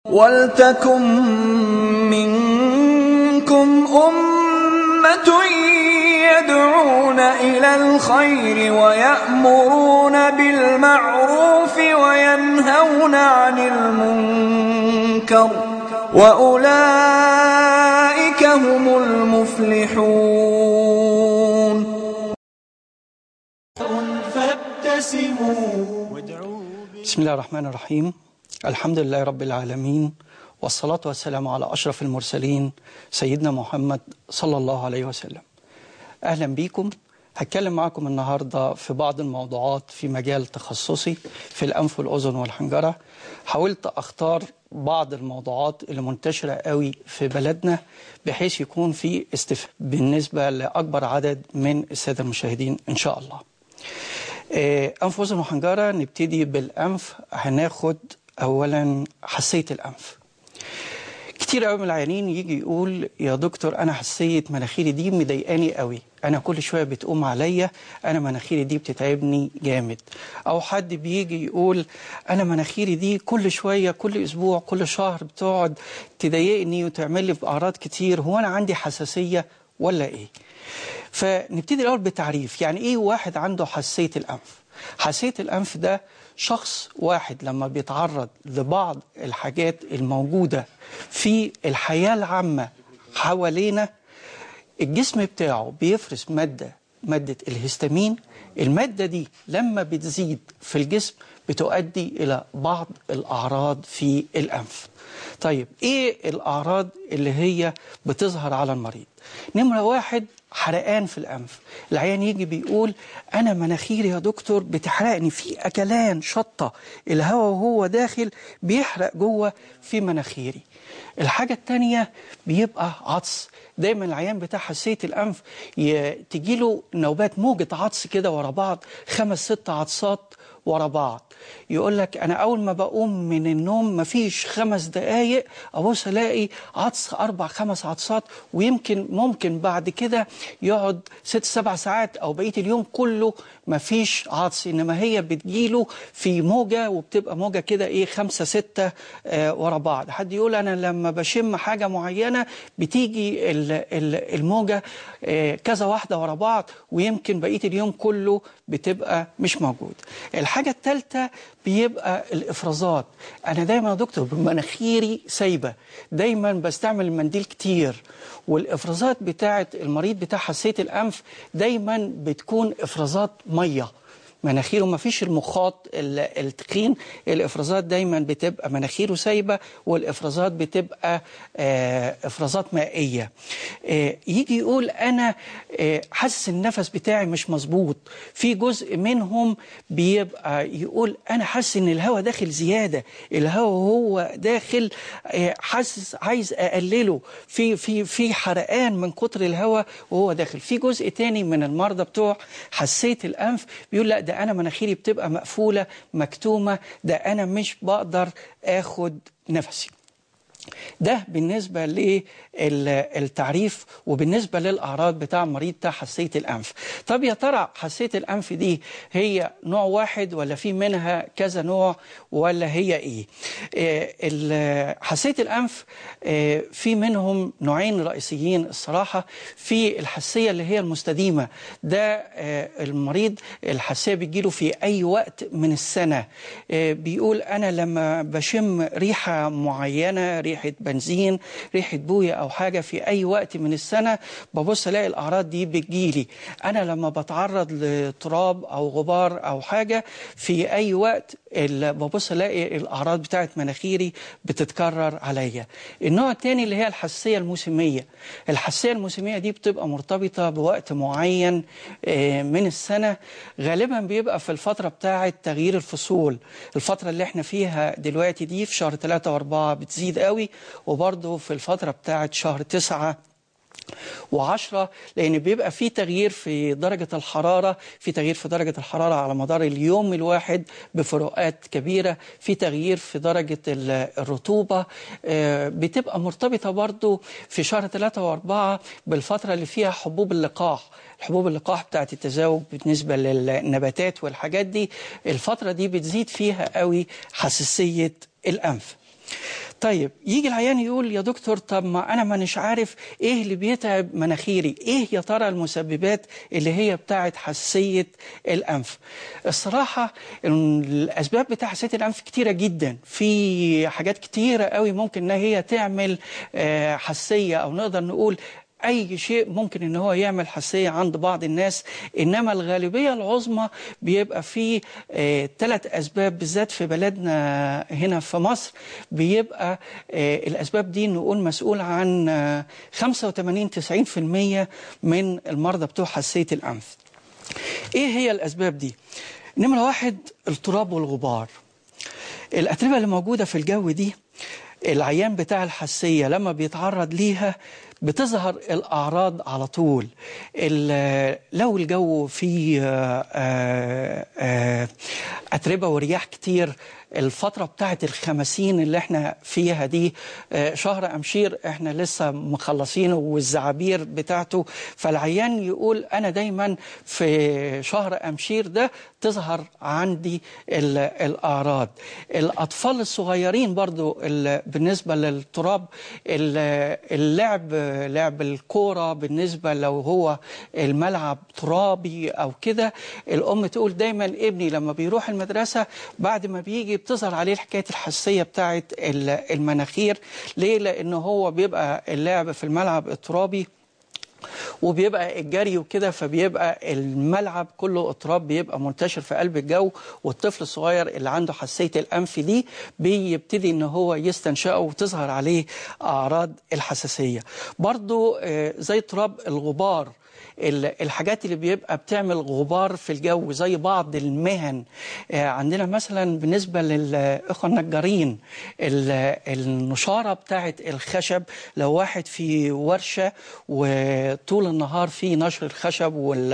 وَلْتَكُن مِّنكُمْ أُمَّةٌ يَدْعُونَ إِلَى الْخَيْرِ وَيَأْمُرُونَ بِالْمَعْرُوفِ وَيَنْهَوْنَ عَنِ الْمُنكَرِ ۚ وَأُولَٰئِكَ هُمُ الْمُفْلِحُونَ بسم الله الرحمن الرحيم الحمد لله رب العالمين والصلاة والسلام على أشرف المرسلين سيدنا محمد صلى الله عليه وسلم أهلا بيكم هتكلم معكم النهاردة في بعض الموضوعات في مجال تخصصي في الأنف والأذن والحنجرة حاولت أختار بعض الموضوعات اللي منتشرة قوي في بلدنا بحيث يكون في استفادة بالنسبة لأكبر عدد من السادة المشاهدين إن شاء الله أنف وأذن وحنجرة نبتدي بالأنف هناخد أولا حساسية الأنف كتير قوي من العيانين يجي يقول يا دكتور أنا حساسية مناخيري دي مضايقاني قوي أنا كل شوية بتقوم عليا أنا مناخيري دي بتتعبني جامد أو حد بيجي يقول أنا مناخيري دي كل شوية كل أسبوع كل شهر بتقعد تضايقني وتعمل لي بأعراض كتير هو أنا عندي حساسية ولا إيه؟ فنبتدي الأول بتعريف يعني إيه واحد عنده حساسية الأنف حساسية الأنف ده شخص واحد لما بيتعرض لبعض الحاجات الموجودة في الحياة العامة حوالينا الجسم بتاعه بيفرز مادة مادة الهستامين المادة دي لما بتزيد في الجسم بتؤدي إلى بعض الأعراض في الأنف طيب إيه الأعراض اللي هي بتظهر على المريض نمرة واحد حرقان في الأنف العيان يجي بيقول أنا مناخيري يا دكتور بتحرقني في أكلان شطة الهواء وهو داخل بيحرق جوه في مناخيري الحاجة التانية بيبقى عطس دايما العيان بتاع حساسية الأنف تجيله نوبات موجة عطس كده ورا بعض خمس ست عطسات ورا بعض يقول لك انا اول ما بقوم من النوم مفيش خمس دقايق ابص الاقي عطس اربع خمس عطسات ويمكن ممكن بعد كده يقعد ست سبع ساعات او بقيه اليوم كله مفيش عطس انما هي بتجيله في موجه وبتبقى موجه كده ايه خمسه سته آه ورا بعض حد يقول انا لما بشم حاجه معينه بتيجي الموجه آه كذا واحده ورا بعض ويمكن بقيه اليوم كله بتبقى مش موجود الحاجه الثالثه بيبقى الافرازات انا دايما يا دكتور بمناخيري سايبه دايما بستعمل المنديل كتير والافرازات بتاعه المريض بتاع حساسيه الانف دايما بتكون افرازات ميه مناخيره ما فيش المخاط التخين الافرازات دايما بتبقى مناخيره سايبه والافرازات بتبقى افرازات مائيه يجي يقول انا حاسس النفس بتاعي مش مظبوط في جزء منهم بيبقى يقول انا حاسس ان الهواء داخل زياده الهواء وهو داخل حاسس عايز اقلله في في في حرقان من كتر الهواء وهو داخل في جزء تاني من المرضى بتوع حساسيه الانف بيقول لا ده انا مناخيري بتبقى مقفوله مكتومه ده انا مش بقدر اخد نفسي ده بالنسبة للتعريف وبالنسبة للأعراض بتاع مريض بتاع حساسية الأنف طب يا ترى حساسية الأنف دي هي نوع واحد ولا في منها كذا نوع ولا هي إيه حساسية الأنف في منهم نوعين رئيسيين الصراحة في الحساسية اللي هي المستديمة ده المريض الحساسية بتجيله في أي وقت من السنة بيقول أنا لما بشم ريحة معينة ريحة بنزين ريحة بوية أو حاجة في أي وقت من السنة ببص ألاقي الأعراض دي بتجيلي أنا لما بتعرض لتراب أو غبار أو حاجة في أي وقت ببص ألاقي الأعراض بتاعت مناخيري بتتكرر عليا النوع الثاني اللي هي الحساسية الموسمية الحساسية الموسمية دي بتبقى مرتبطة بوقت معين من السنة غالبا بيبقى في الفترة بتاعت تغيير الفصول الفترة اللي احنا فيها دلوقتي دي في شهر 3 و4 بتزيد قوي وبرضه في الفترة بتاعت شهر 9 وعشرة لأن بيبقى في تغيير في درجة الحرارة في تغيير في درجة الحرارة على مدار اليوم الواحد بفروقات كبيرة في تغيير في درجة الرطوبة بتبقى مرتبطة برضو في شهر 3 و4 بالفترة اللي فيها حبوب اللقاح حبوب اللقاح بتاعت التزاوج بالنسبة للنباتات والحاجات دي الفترة دي بتزيد فيها قوي حساسية الأنف طيب يجي العيان يقول يا دكتور طب ما انا مانيش عارف ايه اللي بيتعب مناخيري ايه يا ترى المسببات اللي هي بتاعت حساسيه الانف الصراحه الاسباب بتاع حساسيه الانف كتيره جدا في حاجات كتيره قوي ممكن ان هي تعمل آه، حساسيه او نقدر نقول اي شيء ممكن ان هو يعمل حساسيه عند بعض الناس انما الغالبيه العظمى بيبقى فيه ثلاث اسباب بالذات في بلدنا هنا في مصر بيبقى آه، الاسباب دي نقول مسؤول عن آه، 85 90% من المرضى بتوع حساسيه الانف. ايه هي الاسباب دي؟ نمره واحد التراب والغبار. الاتربه اللي موجوده في الجو دي العيان بتاع الحساسيه لما بيتعرض ليها بتظهر الاعراض على طول ال- لو الجو فيه آه، آه، آه، اتربه ورياح كتير الفترة بتاعت الخمسين اللي احنا فيها دي آه، شهر أمشير احنا لسه مخلصينه والزعابير بتاعته فالعيان يقول أنا دايما في شهر أمشير ده تظهر عندي ال- الأعراض الأطفال الصغيرين برضو ال- بالنسبة للتراب ال- اللعب لعب الكورة بالنسبة لو هو الملعب ترابي أو كده الأم تقول دايما ابني لما بيروح المدرسة بعد ما بيجي بتظهر عليه حكاية الحساسية بتاعت ال- المناخير ليه؟ لأن هو بيبقى اللعب في الملعب الترابي وبيبقى الجري وكده فبيبقى الملعب كله اضطراب بيبقى منتشر في قلب الجو والطفل الصغير اللي عنده حساسيه الانف دي بيبتدي ان هو يستنشقه وتظهر عليه اعراض الحساسيه. برضو آه، زي اضطراب الغبار ال- الحاجات اللي بيبقى بتعمل غبار في الجو زي بعض المهن آه، عندنا مثلا بالنسبة للإخوة النجارين ال- النشارة بتاعت الخشب لو واحد في ورشة وطول النهار في نشر الخشب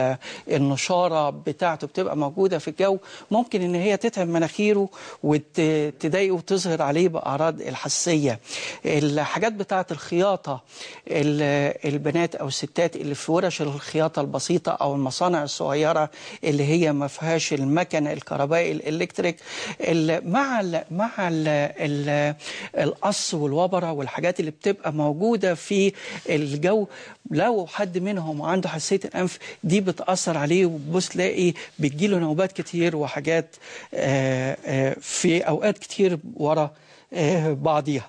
والنشارة بتاعته بتبقى موجودة في الجو ممكن ان هي تتعب مناخيره وتضايقه وتظهر عليه بأعراض الحساسية الحاجات بتاعت الخياطة ال- البنات أو الستات اللي في ورش الخياطة البسيطة أو المصانع الصغيرة اللي هي ما فيهاش المكن الكهربائي الإلكتريك ال- مع ال مع ال ال القص والوبرة والحاجات اللي بتبقى موجودة في الجو لو حد منهم عنده حساسية الأنف دي بتأثر عليه وبص تلاقي بتجيله نوبات كتير وحاجات آه، آه، في أوقات كتير ورا آه، بعضيها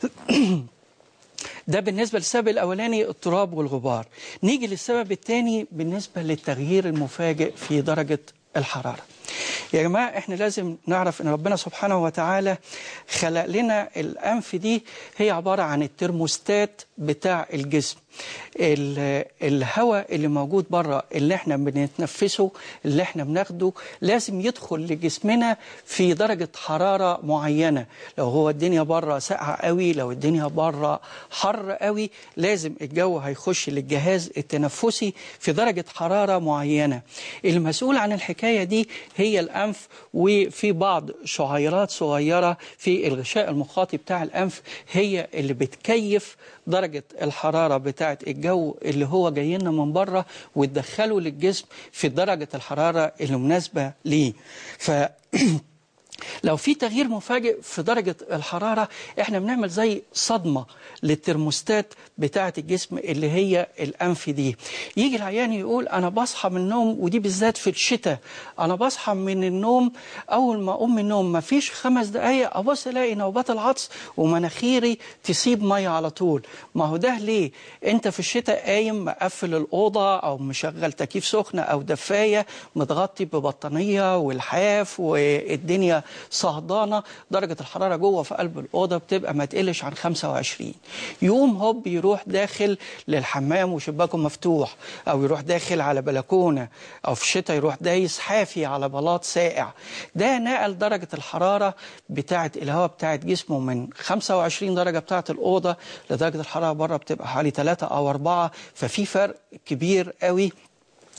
ده بالنسبة للسبب الأولاني التراب والغبار نيجي للسبب الثاني بالنسبة للتغيير المفاجئ في درجة الحرارة يا جماعة احنا لازم نعرف ان ربنا سبحانه وتعالى خلق لنا الأنف دي هي عبارة عن الترموستات بتاع الجسم ال- الهواء اللي موجود بره اللي احنا بنتنفسه اللي احنا بناخده لازم يدخل لجسمنا في درجة حرارة معينة لو هو الدنيا بره ساقعة قوي لو الدنيا بره حر قوي لازم الجو هيخش للجهاز التنفسي في درجة حرارة معينة المسؤول عن الحكاية دي هي الأنف وفي بعض شعيرات صغيرة في الغشاء المخاطي بتاع الأنف هي اللي بتكيف درجة الحرارة بتاعة الجو اللي هو جاي لنا من بره وتدخله للجسم في درجة الحرارة اللي مناسبة ليه ف لو في تغيير مفاجئ في درجة الحرارة احنا بنعمل زي صدمة للترموستات بتاعة الجسم اللي هي الأنف دي يجي العيان يقول أنا بصحى من النوم ودي بالذات في الشتاء أنا بصحى من النوم أول ما أقوم من النوم ما فيش خمس دقايق أبص ألاقي نوبات العطس ومناخيري تسيب مية على طول ما هو ده ليه أنت في الشتاء قايم مقفل الأوضة أو مشغل تكييف سخنة أو دفاية متغطي ببطانية والحاف والدنيا صهدانة درجة الحرارة جوه في قلب الأوضة بتبقى ما تقلش عن 25 يقوم هوب يروح داخل للحمام وشباكه مفتوح أو يروح داخل على بلكونة أو في الشتاء يروح دايس حافي على بلاط ساقع ده نقل درجة الحرارة بتاعة الهواء بتاعة جسمه من 25 درجة بتاعة الأوضة لدرجة الحرارة بره بتبقى حوالي 3 أو 4 ففي فرق كبير قوي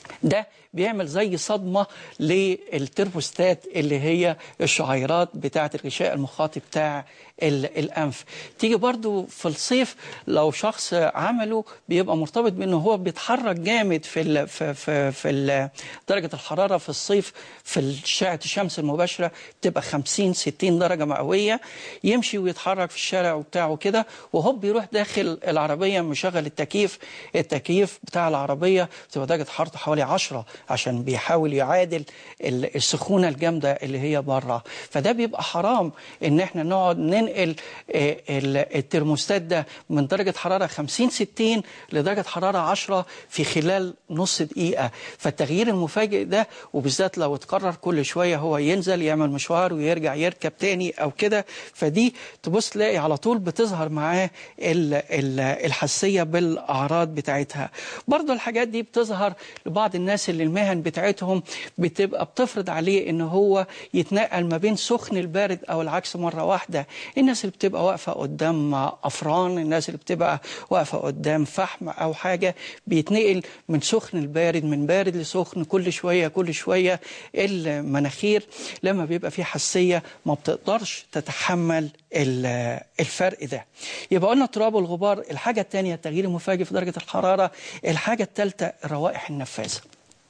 ده بيعمل زي صدمة للتربوستات اللي هي الشعيرات بتاعة الغشاء المخاطي بتاع ال- الأنف تيجي برضو في الصيف لو شخص عمله بيبقى مرتبط بأنه هو بيتحرك جامد في ال في في, في ال درجة الحرارة في الصيف في أشعة الشمس المباشرة بتبقى 50 60 درجة مئوية يمشي ويتحرك في الشارع وبتاعه كده وهوب بيروح داخل العربية مشغل التكييف التكييف بتاع العربية بتبقى درجة حرارته حوالي 10 عشان بيحاول يعادل ال- السخونة الجامدة اللي هي بره فده بيبقى حرام ان احنا نقعد ننقل آه، ال- الترموستات ده من درجة حرارة 50 60 لدرجة حرارة 10 في خلال نص دقيقة فالتغيير المفاجئ ده وبالذات لو اتكرر كل شوية هو ينزل يعمل مشوار ويرجع يركب تاني او كده فدي تبص تلاقي على طول بتظهر معاه ال- ال- الحساسية بالاعراض بتاعتها برضو الحاجات دي بتظهر لبعض الناس اللي المهن بتاعتهم بتبقى بتفرض عليه ان هو يتنقل ما بين سخن البارد او العكس مره واحده الناس اللي بتبقى واقفه قدام افران الناس اللي بتبقى واقفه قدام فحم او حاجه بيتنقل من سخن البارد من بارد لسخن كل شويه كل شويه المناخير لما بيبقى في حساسيه ما بتقدرش تتحمل ال- الفرق ده يبقى قلنا التراب والغبار الحاجه الثانيه التغيير المفاجئ في درجه الحراره الحاجه الثالثه الروائح النفاذه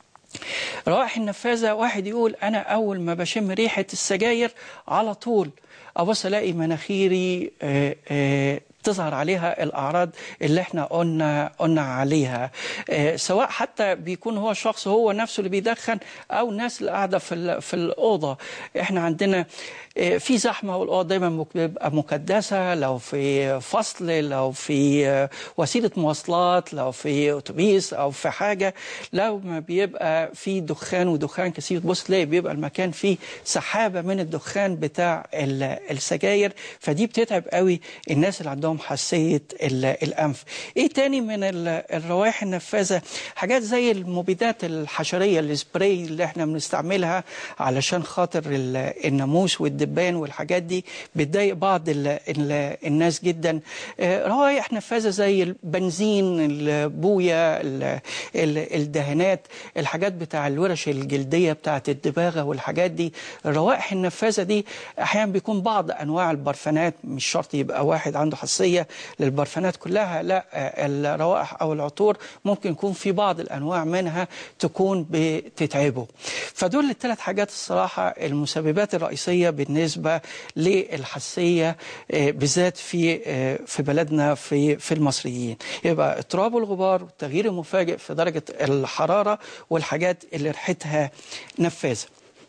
روائح النفاذة واحد يقول أنا أول ما بشم ريحة السجاير على طول أبص ألاقي مناخيري آه، آه، تظهر عليها الأعراض اللي احنا قلنا قلنا عليها آه، سواء حتى بيكون هو الشخص هو نفسه اللي بيدخن أو الناس اللي قاعدة في ال- في الأوضة احنا عندنا آه، في زحمة والأوضة دايما مك- بتبقى مكدسة لو في فصل لو في آه، وسيلة مواصلات لو في أتوبيس أو في حاجة لو ما بيبقى في دخان ودخان كثير تبص تلاقي بيبقى المكان فيه سحابة من الدخان بتاع ال- السجاير فدي بتتعب قوي الناس اللي عندهم حساسية ال- الأنف إيه تاني من ال- الروائح النفاذة حاجات زي المبيدات الحشرية السبراي اللي احنا بنستعملها علشان خاطر ال- الناموس والدبان والحاجات دي بتضايق بعض ال ال الناس جدا آه، روائح نفاذة زي البنزين البوية ال- ال- الدهانات الحاجات بتاع الورش الجلدية بتاعت الدباغة والحاجات دي الروائح النفاذة دي أحيانا بيكون بعض أنواع البرفانات مش شرط يبقى واحد عنده حساسية للبرفانات كلها لا آه، الروائح أو العطور ممكن يكون في بعض الأنواع منها تكون بتتعبه فدول الثلاث حاجات الصراحة المسببات الرئيسية بالنسبة للحساسية آه، بالذات في آه، في بلدنا في في المصريين يبقى اضطراب الغبار والتغيير المفاجئ في درجة الحرارة والحاجات اللي ريحتها نفاذة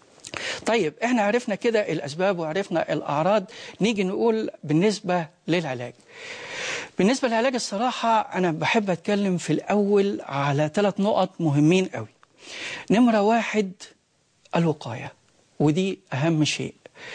طيب احنا عرفنا كده الاسباب وعرفنا الاعراض نيجي نقول بالنسبه للعلاج بالنسبه للعلاج الصراحه انا بحب اتكلم في الاول على ثلاث نقط مهمين قوي نمره واحد الوقايه ودي اهم شيء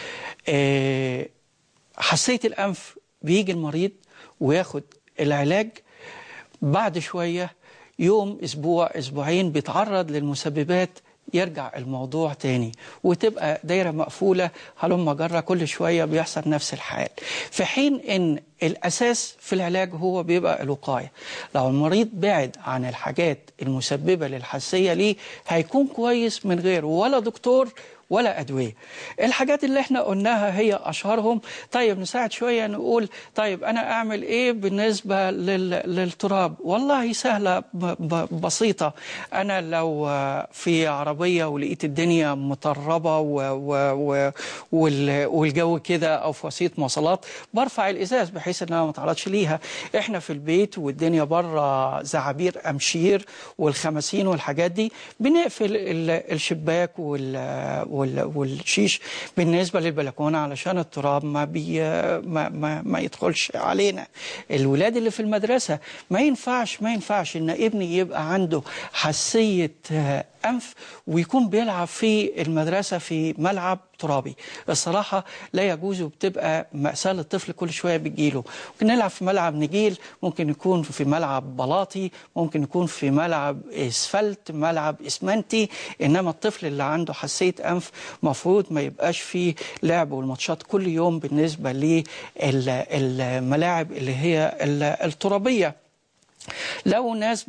آه، حساسيه الانف بيجي المريض وياخد العلاج بعد شويه يوم اسبوع اسبوعين بيتعرض للمسببات يرجع الموضوع تاني وتبقى دايرة مقفولة هلما جرى كل شوية بيحصل نفس الحال في حين ان الاساس في العلاج هو بيبقى الوقاية لو المريض بعد عن الحاجات المسببة للحساسية ليه هيكون كويس من غير ولا دكتور ولا أدوية الحاجات اللي احنا قلناها هي أشهرهم طيب نساعد شوية نقول طيب أنا أعمل إيه بالنسبة لل... للتراب والله سهلة ب... ب... بسيطة أنا لو آه، في عربية ولقيت الدنيا مطربة و... و... و... وال... والجو كده أو في وسيلة مواصلات برفع الإزاز بحيث إن أنا ما اتعرضش ليها احنا في البيت والدنيا بره زعابير أمشير والخمسين والحاجات دي بنقفل ال- الشباك وال... وال... والشيش بالنسبة للبلكونة علشان التراب ما, بي... ما... ما... ما يدخلش علينا الولاد اللي في المدرسة ما ينفعش ما ينفعش إن ابني يبقى عنده حساسية آه، أنف ويكون بيلعب في المدرسة في ملعب ترابي الصراحة لا يجوز وبتبقى مأساة للطفل كل شوية بتجيله ممكن نلعب في ملعب نجيل ممكن يكون في ملعب بلاطي ممكن يكون في ملعب اسفلت ملعب اسمنتي انما الطفل اللي عنده حساسية انف مفروض ما يبقاش فيه لعب والماتشات كل يوم بالنسبة للملاعب اللي هي ال- الترابية لو ناس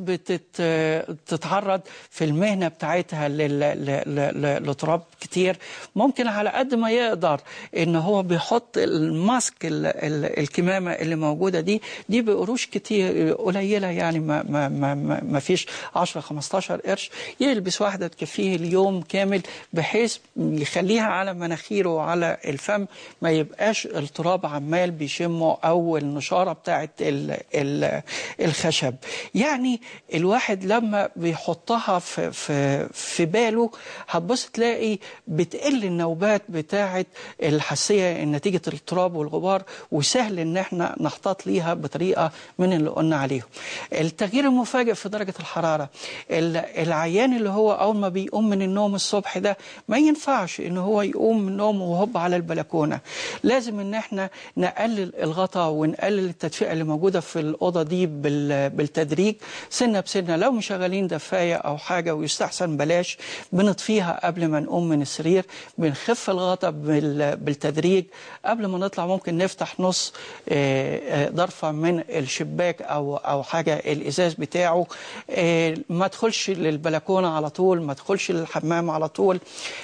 بتتعرض في المهنه بتاعتها لل- ل- ل- لتراب كتير ممكن على قد ما يقدر ان هو بيحط الماسك ال- ال- الكمامه اللي موجوده دي دي بقروش كتير قليله يعني ما ما ما, ما ما فيش 10 15 قرش يلبس واحده تكفيه اليوم كامل بحيث يخليها على مناخيره وعلى الفم ما يبقاش التراب عمال بيشمه او النشاره بتاعت ال ال الخشب يعني الواحد لما بيحطها في في في باله هتبص تلاقي بتقل النوبات بتاعت الحساسيه نتيجه التراب والغبار وسهل ان احنا نحتاط ليها بطريقه من اللي قلنا عليهم التغيير المفاجئ في درجه الحراره ال- العيان اللي هو اول ما بيقوم من النوم الصبح ده ما ينفعش ان هو يقوم من النوم وهوب على البلكونه لازم ان احنا نقلل الغطاء ونقلل التدفئه اللي موجوده في الاوضه دي بال- بالتدريج سنه بسنه لو مشغلين دفايه او حاجه ويستحسن بلاش بنطفيها قبل ما نقوم من السرير بنخف الغطاء بال- بالتدريج قبل ما نطلع ممكن نفتح نص آه، آه، ضرفه من الشباك او او حاجه الازاز بتاعه آه، ما تدخلش للبلكونه على طول ما تدخلش للحمام على طول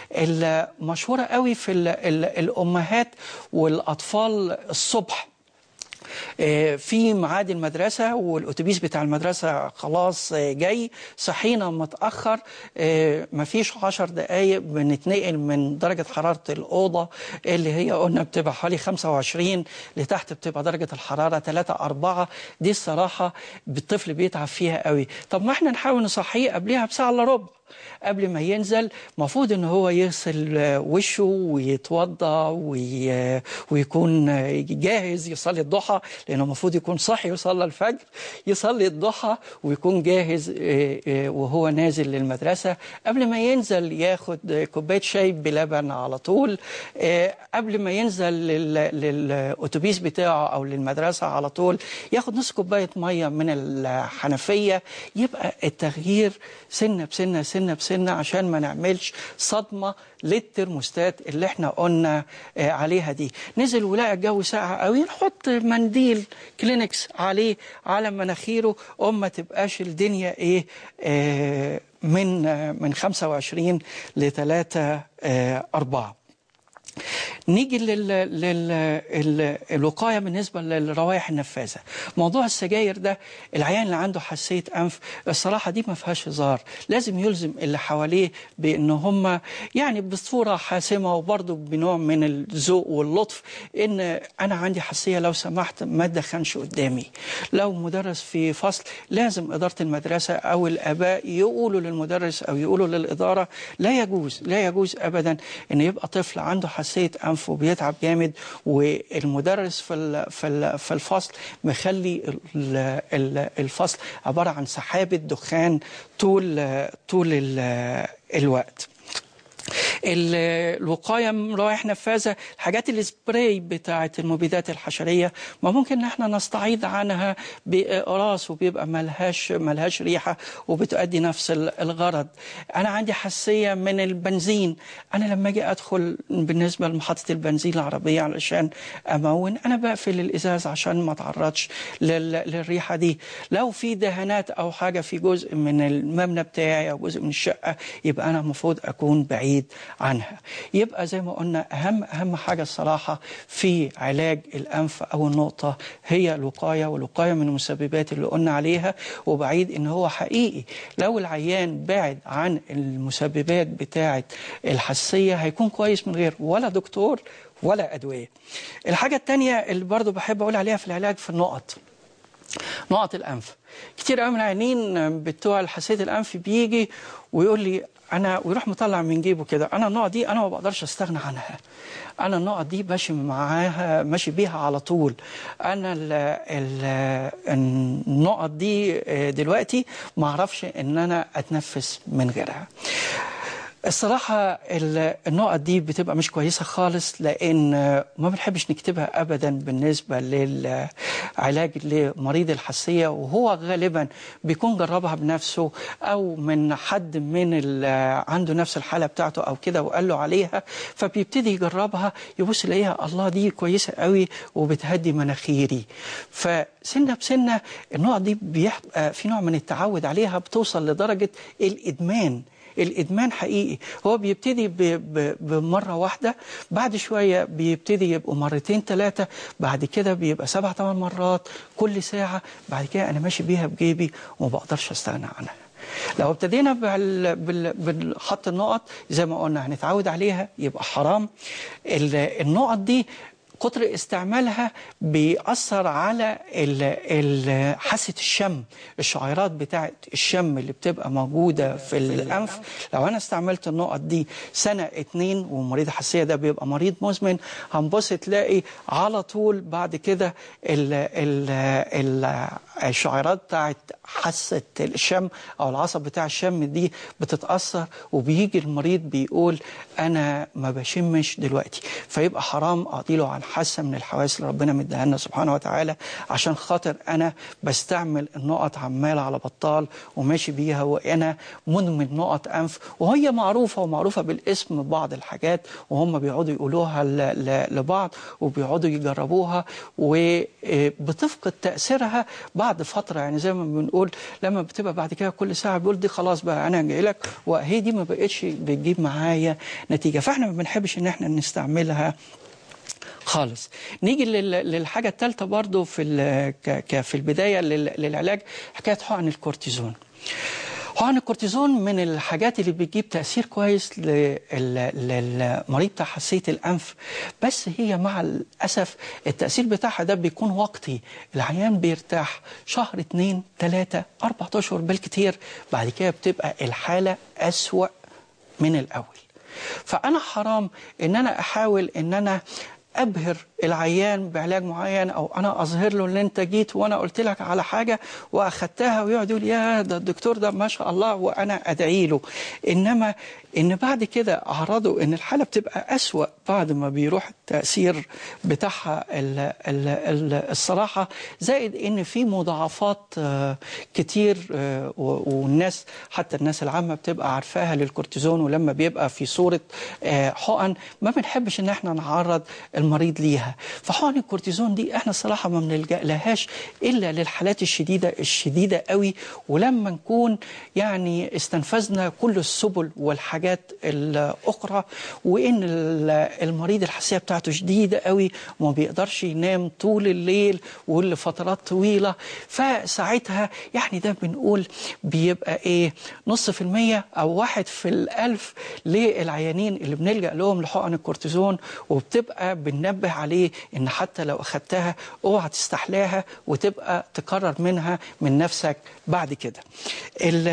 المشهوره قوي في ال- ال- الامهات والاطفال الصبح آه، في ميعاد المدرسة والأتوبيس بتاع المدرسة خلاص آه، جاي صحينا متأخر آه، مفيش عشر دقايق بنتنقل من درجة حرارة الأوضة اللي هي قلنا بتبقى حوالي 25 لتحت بتبقى درجة الحرارة 3 4 دي الصراحة الطفل بيتعب فيها قوي طب ما احنا نحاول نصحيه قبلها بساعة إلا ربع قبل ما ينزل المفروض ان هو يغسل وشه ويتوضا وي... ويكون جاهز يصلي الضحى لانه المفروض يكون صاحي يصلي الفجر يصلي الضحى ويكون جاهز آه، آه، وهو نازل للمدرسه قبل ما ينزل ياخد كوبايه شاي بلبن على طول آه، قبل ما ينزل لل... للاتوبيس بتاعه او للمدرسه على طول ياخد نص كوبايه ميه من الحنفيه يبقى التغيير سنه بسنه سنه بسنه عشان ما نعملش صدمه للترموستات اللي احنا قلنا آه، عليها دي نزل ولقى الجو ساقع قوي نحط منديل كلينكس عليه على مناخيره قوم ما تبقاش الدنيا ايه آه، من آه، من 25 ل 3 4 نيجي لل... لل... ال- الوقايه بالنسبه للروائح النفاذه موضوع السجاير ده العيان اللي عنده حساسيه انف الصراحه دي ما فيهاش هزار لازم يلزم اللي حواليه بان هم يعني بصوره حاسمه وبرضه بنوع من الذوق واللطف ان انا عندي حساسيه لو سمحت ما تدخنش قدامي لو مدرس في فصل لازم اداره المدرسه او الاباء يقولوا للمدرس او يقولوا للاداره لا يجوز لا يجوز ابدا ان يبقى طفل عنده حساسيه انف وبيتعب جامد والمدرس في ال- في ال- في الفصل مخلي ال- ال- الفصل عباره عن سحابه دخان طول طول ال- الوقت ال- الوقايه من روائح نفاذه الحاجات السبراي بتاعه المبيدات الحشريه ما ممكن ان احنا نستعيض عنها باقراص وبيبقى ملهاش ملهاش ريحه وبتؤدي نفس ال- الغرض انا عندي حساسيه من البنزين انا لما اجي ادخل بالنسبه لمحطه البنزين العربيه علشان امون انا بقفل الازاز عشان ما اتعرضش لل- للريحه دي لو في دهانات او حاجه في جزء من المبنى بتاعي او جزء من الشقه يبقى انا المفروض اكون بعيد عنها يبقى زي ما قلنا اهم اهم حاجه الصراحه في علاج الانف او النقطه هي الوقايه والوقايه من المسببات اللي قلنا عليها وبعيد ان هو حقيقي لو العيان بعد عن المسببات بتاعه الحساسيه هيكون كويس من غير ولا دكتور ولا ادويه الحاجه الثانيه اللي برضو بحب اقول عليها في العلاج في النقط نقط الانف كتير قوي من العيانين بتوع الحساسيه الانف بيجي ويقول لي انا ويروح مطلع من جيبه كده انا النقط دي انا ما بقدرش استغنى عنها انا النقط دي ماشي معاها ماشي بيها على طول انا ال ال النقط دي دلوقتي ما اعرفش ان انا اتنفس من غيرها الصراحة ال- النقط دي بتبقى مش كويسة خالص لأن ما بنحبش نكتبها أبدا بالنسبة للعلاج لمريض الحساسية وهو غالبا بيكون جربها بنفسه أو من حد من ال- عنده نفس الحالة بتاعته أو كده وقال له عليها فبيبتدي يجربها يبص يلاقيها الله دي كويسة قوي وبتهدي مناخيري فسنة بسنة النقط دي بيبقى في نوع من التعود عليها بتوصل لدرجة الإدمان الادمان حقيقي هو بيبتدي ب- ب- بمره واحده بعد شويه بيبتدي يبقوا مرتين ثلاثه بعد كده بيبقى سبع ثمان مرات كل ساعه بعد كده انا ماشي بيها بجيبي وما بقدرش استغنى عنها لو ابتدينا بال- بال- بالحط النقط زي ما قلنا هنتعود عليها يبقى حرام ال- النقط دي كتر استعمالها بيأثر على ال- ال- حاسة الشم الشعيرات بتاعت الشم اللي بتبقى موجودة في الأنف لو أنا استعملت النقط دي سنة اتنين ومريض الحساسية ده بيبقى مريض مزمن هنبص تلاقي على طول بعد كده ال ال ال الشعيرات بتاعت حاسة الشم أو العصب بتاع الشم دي بتتأثر وبيجي المريض بيقول أنا ما بشمش دلوقتي فيبقى حرام أعطيله عن حاسة من الحواس اللي ربنا مديها لنا سبحانه وتعالى عشان خاطر أنا بستعمل النقط عمال على بطال وماشي بيها وأنا مدمن نقط أنف وهي معروفة ومعروفة بالاسم بعض الحاجات وهم بيقعدوا يقولوها ل- ل- لبعض وبيقعدوا يجربوها وبتفقد تأثيرها بعد فترة يعني زي ما بنقول لما بتبقى بعد كده كل ساعة بيقول دي خلاص بقى أنا جاي لك وهي دي ما بقتش بتجيب معايا نتيجة فاحنا ما بنحبش إن احنا نستعملها خالص نيجي لل- للحاجة الثالثة برضو في ال- ك- ك- في البداية لل- للعلاج حكاية حقن الكورتيزون حقن الكورتيزون من الحاجات اللي بتجيب تأثير كويس لل- للمريض بتاع حساسية الأنف بس هي مع الأسف التأثير بتاعها ده بيكون وقتي العيان بيرتاح شهر اتنين تلاتة أربعة أشهر بالكتير بعد كده بتبقى الحالة أسوأ من الأول فأنا حرام إن أنا أحاول إن أنا ابهر العيان بعلاج معين او انا اظهر له ان انت جيت وانا قلت لك على حاجه واخدتها ويقعد يقول يا ده الدكتور ده ما شاء الله وانا ادعي له انما ان بعد كده اعرضه ان الحاله بتبقى اسوا بعد ما بيروح التاثير بتاعها ال ال ال الصراحه زائد ان في مضاعفات آه، كتير آه، و- والناس حتى الناس العامه بتبقى عارفاها للكورتيزون ولما بيبقى في صوره آه، حقن ما بنحبش ان احنا نعرض المريض ليها فحقن الكورتيزون دي احنا الصراحه ما بنلجا لهاش الا للحالات الشديده الشديده قوي ولما نكون يعني استنفذنا كل السبل والحاجات الاخرى وان ال- المريض الحساسيه بتاعته شديده قوي وما بيقدرش ينام طول الليل ولفترات طويله فساعتها يعني ده بنقول بيبقى ايه نص في المية او واحد في الالف للعيانين اللي بنلجأ لهم لحقن الكورتيزون وبتبقى بننبه عليه ان حتى لو اخدتها اوعى تستحلاها وتبقى تقرر منها من نفسك بعد كده ال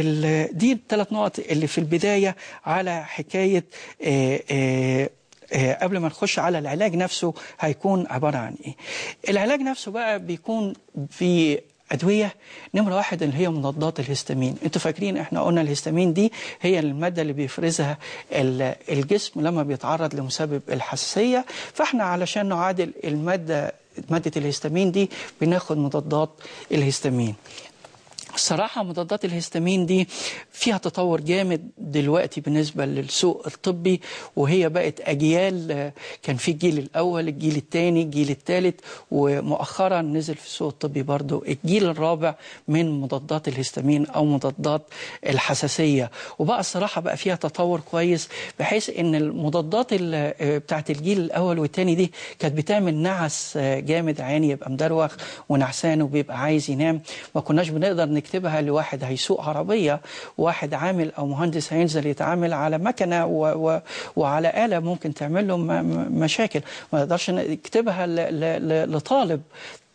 ال دي الثلاث نقط اللي في البداية على حكاية آه آه آه، قبل ما نخش على العلاج نفسه هيكون عبارة عن ايه العلاج نفسه بقى بيكون في أدوية نمرة واحد اللي هي مضادات الهستامين انتوا فاكرين احنا قلنا الهستامين دي هي المادة اللي بيفرزها ال- الجسم لما بيتعرض لمسبب الحساسية فاحنا علشان نعادل المادة مادة الهستامين دي بناخد مضادات الهستامين الصراحة مضادات الهستامين دي فيها تطور جامد دلوقتي بالنسبة للسوق الطبي وهي بقت أجيال آه، كان في الجيل الأول الجيل الثاني الجيل الثالث ومؤخرا نزل في السوق الطبي برضو الجيل الرابع من مضادات الهستامين أو مضادات الحساسية وبقى الصراحة بقى فيها تطور كويس بحيث أن المضادات ال- آه، بتاعت الجيل الأول والثاني دي كانت بتعمل نعس آه، جامد عيني يبقى مدروخ ونعسان وبيبقى عايز ينام ما كناش بنقدر نكتبها لواحد هيسوق عربية واحد عامل أو مهندس هينزل يتعامل على مكنة و و وعلى آلة ممكن تعمل له م- م- مشاكل ما نقدرش نكتبها ل- ل- ل- لطالب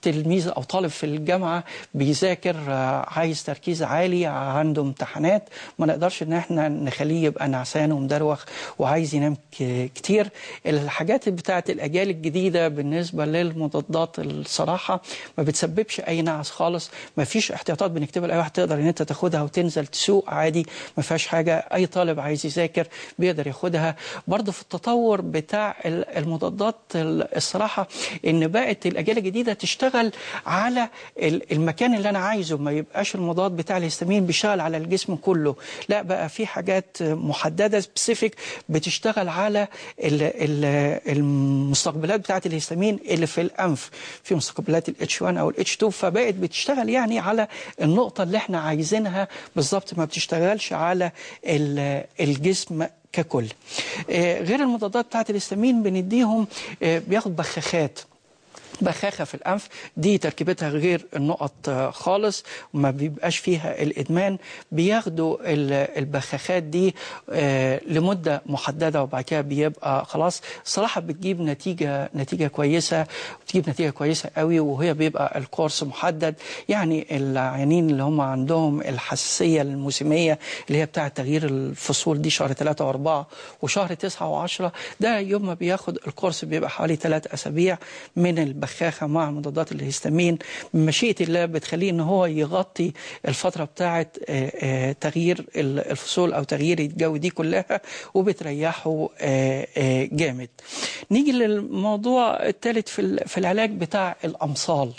تلميذ او طالب في الجامعه بيذاكر آه، عايز تركيز عالي عنده امتحانات ما نقدرش ان احنا نخليه يبقى نعسان ومدروخ وعايز ينام ك- كتير الحاجات بتاعه الاجيال الجديده بالنسبه للمضادات الصراحه ما بتسببش اي نعس خالص ما فيش احتياطات بنكتبها لاي واحد تقدر ان انت تاخدها وتنزل تسوق عادي ما فيهاش حاجه اي طالب عايز يذاكر بيقدر ياخدها برضه في التطور بتاع ال- المضادات ال- الصراحه ان بقت الاجيال الجديده تشتغل على ال- المكان اللي انا عايزه ما يبقاش المضاد بتاع الهستامين بيشتغل على الجسم كله لا بقى في حاجات محدده سبيسيفيك بتشتغل على ال- ال- المستقبلات بتاعه الهستامين اللي في الانف في مستقبلات الاتش 1 او الاتش 2 فبقت بتشتغل يعني على النقطه اللي احنا عايزينها بالظبط ما بتشتغلش على ال- الجسم ككل آه، غير المضادات بتاعه الهستامين بنديهم آه، بياخد بخاخات بخاخة في الأنف دي تركيبتها غير النقط آه، خالص وما بيبقاش فيها الإدمان بياخدوا ال- البخاخات دي آه، لمدة محددة وبعد كده بيبقى خلاص صراحة بتجيب نتيجة نتيجة كويسة بتجيب نتيجة كويسة قوي وهي بيبقى الكورس محدد يعني العيانين اللي هم عندهم الحساسية الموسمية اللي هي بتاعة تغيير الفصول دي شهر 3 و4 وشهر 9 و10 ده يوم ما بياخد الكورس بيبقى حوالي 3 أسابيع من البخاخة مع مضادات الهستامين بمشيئة الله بتخليه ان هو يغطي الفترة بتاعة آه، آه، تغيير ال- الفصول او تغيير الجو دي كلها وبتريحه آه، آه، جامد نيجي للموضوع الثالث في ال- في العلاج بتاع الامصال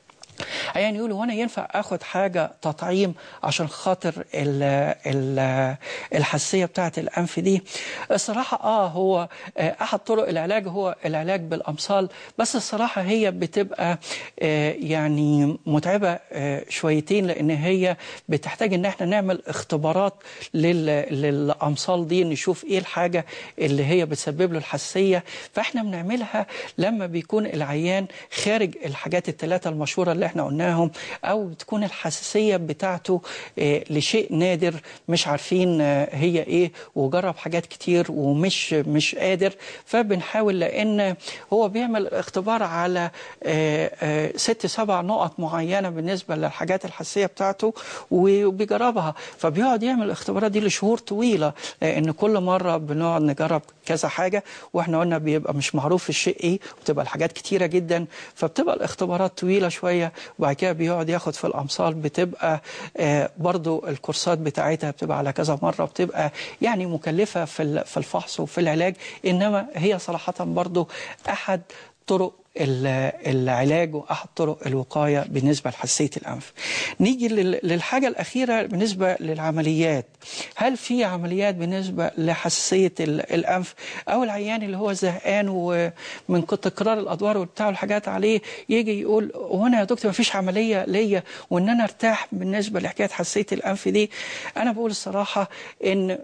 يعني يقولوا وانا ينفع اخد حاجه تطعيم عشان خاطر ال ال الحساسيه بتاعه الانف دي الصراحه اه هو آه، احد طرق العلاج هو العلاج بالامصال بس الصراحه هي بتبقى آه، يعني متعبه آه، شويتين لان هي بتحتاج ان احنا نعمل اختبارات لل- للامصال دي نشوف ايه الحاجه اللي هي بتسبب له الحساسيه فاحنا بنعملها لما بيكون العيان خارج الحاجات الثلاثه المشهوره اللي احنا قلناهم او تكون الحساسيه بتاعته آه، لشيء نادر مش عارفين آه، هي ايه وجرب حاجات كتير ومش مش قادر فبنحاول لان هو بيعمل اختبار على آه، آه، ست سبع نقط معينه بالنسبه للحاجات الحساسيه بتاعته وبيجربها فبيقعد يعمل الاختبارات دي لشهور طويله لان كل مره بنقعد نجرب كذا حاجه واحنا قلنا بيبقى مش معروف الشيء ايه وبتبقى الحاجات كتيره جدا فبتبقى الاختبارات طويله شويه وبعد كده بيقعد ياخد في الامصال بتبقى آه، برضو الكورسات بتاعتها بتبقى على كذا مره بتبقى يعني مكلفه في ال- في الفحص وفي العلاج انما هي صراحه برضو احد طرق ال- العلاج واحد طرق الوقايه بالنسبه لحساسيه الانف. نيجي لل- للحاجه الاخيره بالنسبه للعمليات. هل في عمليات بالنسبه لحساسيه ال- الانف او العيان اللي هو زهقان ومن كتر تكرار الادوار وبتاع الحاجات عليه يجي يقول وانا يا دكتور ما فيش عمليه ليا وان انا ارتاح بالنسبه لحكايه حساسيه الانف دي؟ انا بقول الصراحه ان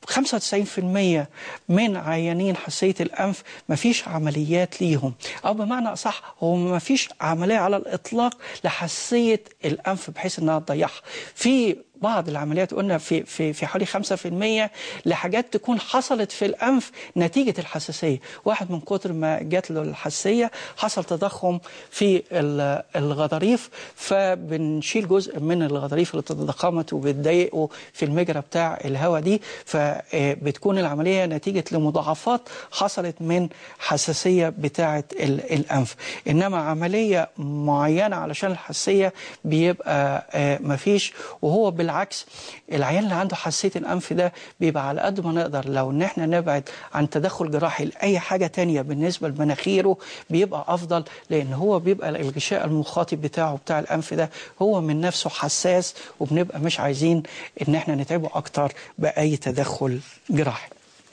95% من عيانين حساسية الأنف مفيش عمليات ليهم أو بمعنى أصح هو مفيش عملية على الإطلاق لحساسية الأنف بحيث أنها تضيعها في بعض العمليات قلنا في في في حوالي 5% لحاجات تكون حصلت في الانف نتيجه الحساسيه، واحد من كتر ما جات له الحساسيه حصل تضخم في ال- الغضاريف فبنشيل جزء من الغضاريف اللي تضخمت وبتضايقه في المجرى بتاع الهواء دي فبتكون العمليه نتيجه لمضاعفات حصلت من حساسيه بتاعه ال- الانف، انما عمليه معينه علشان الحساسيه بيبقى آه، مفيش وهو بالعكس العيان اللي عنده حساسيه الانف ده بيبقى على قد ما نقدر لو ان احنا نبعد عن تدخل جراحي لاي حاجه تانية بالنسبه لمناخيره بيبقى افضل لان هو بيبقى الغشاء المخاطي بتاعه بتاع الانف ده هو من نفسه حساس وبنبقى مش عايزين ان احنا نتعبه اكتر باي تدخل جراحي.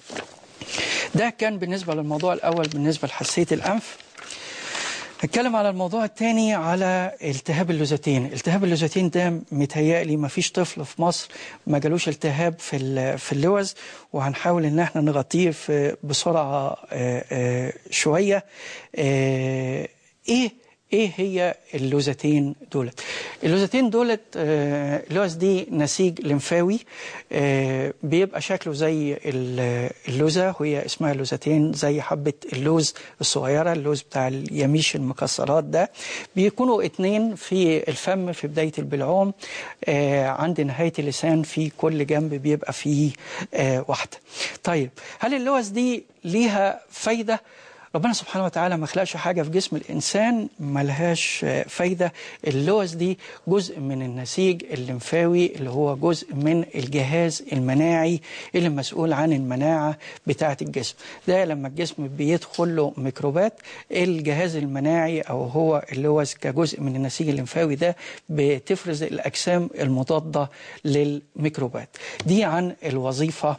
ده كان بالنسبه للموضوع الاول بالنسبه لحساسيه الانف. نتكلم على الموضوع الثاني على التهاب اللوزتين التهاب اللوزتين ده متهيألي ما فيش طفل في مصر ما جالوش التهاب في ال- في اللوز وهنحاول ان احنا نغطيه في بسرعه آه، آه، شويه آه، ايه ايه هي اللوزتين دولت اللوزتين دولت آه، اللوز دي نسيج لمفاوي آه، بيبقى شكله زي ال- اللوزة وهي اسمها لوزتين زي حبة اللوز الصغيرة اللوز بتاع اليميش المكسرات ده بيكونوا اتنين في الفم في بداية البلعوم آه، عند نهاية اللسان في كل جنب بيبقى فيه آه، واحدة طيب هل اللوز دي ليها فايدة؟ ربنا سبحانه وتعالى ما خلقش حاجة في جسم الإنسان ملهاش آه، فايدة اللوز دي جزء من النسيج الليمفاوي اللي هو جزء من الجهاز المناعي اللي مسؤول عن المناعة بتاعة الجسم ده لما الجسم بيدخل له ميكروبات الجهاز المناعي أو هو اللوز كجزء من النسيج الليمفاوي ده بتفرز الأجسام المضادة للميكروبات دي عن الوظيفة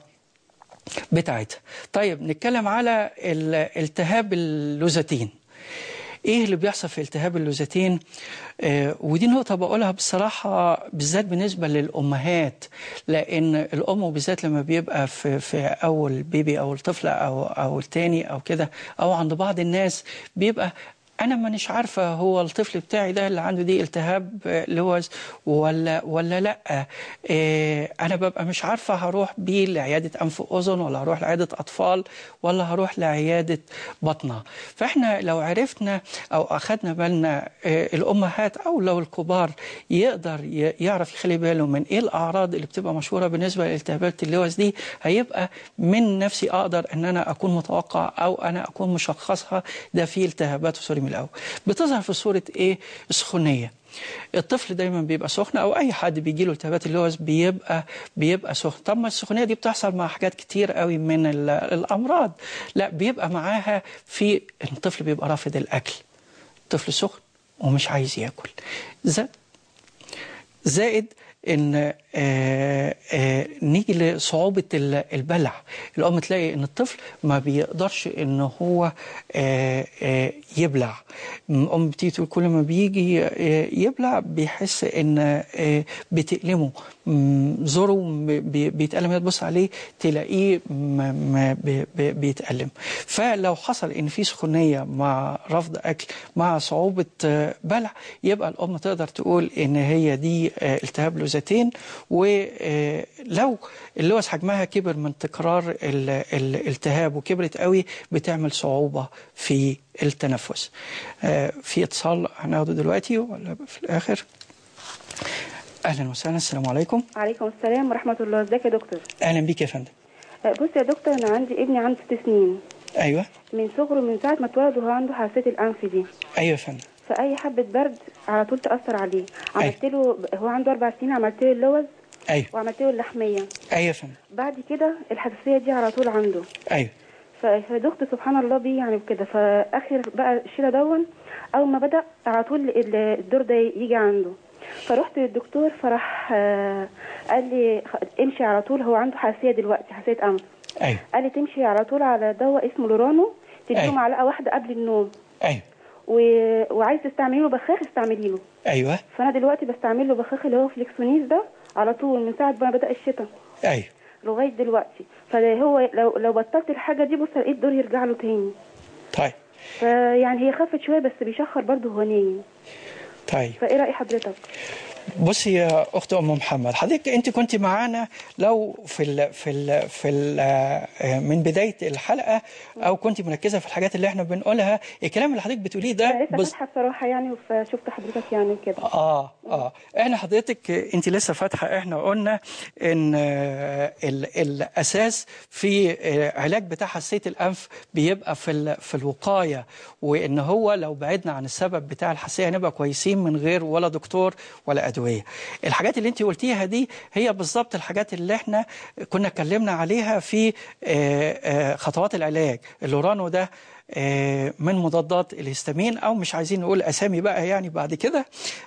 بتاعتها طيب نتكلم على ال- التهاب اللوزتين ايه اللي بيحصل في التهاب اللوزتين آه ودي نقطة بقولها بصراحة بالذات بالنسبة للأمهات لأن الأم بالذات لما بيبقى في, في أول بيبي أو الطفل أو أو التاني أو كده أو عند بعض الناس بيبقى انا مانيش عارفه هو الطفل بتاعي ده اللي عنده دي التهاب آه، لوز ولا ولا لا إيه انا ببقى مش عارفه هروح بيه لعياده انف واذن ولا هروح لعياده اطفال ولا هروح لعياده بطنه فاحنا لو عرفنا او اخذنا بالنا آه، الامهات او لو الكبار يقدر ي- يعرف يخلي باله من ايه الاعراض اللي بتبقى مشهوره بالنسبه لالتهابات اللوز دي هيبقى من نفسي اقدر ان انا اكون متوقع او انا اكون مشخصها ده في التهابات سوري من الاول بتظهر في صوره ايه السخونيه الطفل دايما بيبقى سخن او اي حد بيجي له التهابات اللوز بيبقى بيبقى سخن طب ما السخونيه دي بتحصل مع حاجات كتير قوي من ال- الامراض لا بيبقى معاها في الطفل بيبقى رافض الاكل طفل سخن ومش عايز ياكل زائد زائد ان آه آه نيجي لصعوبه ال- البلع الام تلاقي ان الطفل ما بيقدرش ان هو آه آه يبلع ام بتيجي تقول كل ما بيجي آه يبلع بيحس ان آه بتألمه م- زوره م- بي- بيتألم تبص عليه تلاقيه ما ما بي- بي- بيتألم فلو حصل ان في سخونيه مع رفض اكل مع صعوبه آه، بلع يبقى الام تقدر تقول ان هي دي آه، التهاب لوزتين ولو اللوز حجمها كبر من تكرار ال- الالتهاب وكبرت قوي بتعمل صعوبه في التنفس آه، في اتصال هناخده دلوقتي ولا في الاخر اهلا وسهلا السلام عليكم عليكم السلام ورحمة الله ازيك يا دكتور اهلا بيك يا فندم آه، بص يا دكتور أنا عندي ابني عنده ست سنين ايوه من صغره من ساعة ما اتولد وهو عنده حساسية الأنف دي ايوه يا فندم فأي حبة برد على طول تأثر عليه عملت له هو عنده أربع سنين عملت له اللوز ايوه وعملت له اللحمية ايوه يا فندم بعد كده الحساسية دي على طول عنده ايوه ف- فدخت سبحان الله بيه يعني كده فآخر بقى الشيلة دون أول ما بدأ على طول ال- الدور ده يجي عنده فرحت للدكتور فراح آه، قال لي خ- امشي على طول هو عنده حساسية دلوقتي حساسية أنف ايوه قال لي تمشي على طول على دواء اسمه لورانو تديله أيوة. معلقه واحده قبل النوم ايوه و... وعايز تستعملي له بخاخ استعملي له ايوه فانا دلوقتي بستعمل له بخاخ اللي هو فليكسونيز ده على طول من ساعه ما بدا الشتاء ايوه لغايه دلوقتي فهو لو لو بطلت الحاجه دي بص لقيت الدور يرجع له تاني طيب فيعني هي خفت شويه بس بيشخر برضه هو نايم طيب فايه راي حضرتك بصي يا اخت ام محمد حضرتك انت كنت معانا لو في ال في ال في ال من بدايه الحلقه او كنت مركزه في الحاجات اللي احنا بنقولها الكلام اللي حضرتك بتقوليه انا ده لسه بص- فاتحه بصراحه يعني فشفت حضرتك يعني كده اه اه احنا حضرتك انت لسه فاتحه احنا قلنا ان آه، ال الاساس في آه، علاج بتاع حساسيه الانف بيبقى في ال في الوقايه وان هو لو بعدنا عن السبب بتاع الحساسيه هنبقى كويسين من غير ولا دكتور ولا ادويه الحاجات اللي انت قلتيها دي هي بالظبط الحاجات اللي احنا كنا اتكلمنا عليها في آه، آه، خطوات العلاج اللورانو ده آه، من مضادات الهستامين او مش عايزين نقول اسامي بقى يعني بعد كده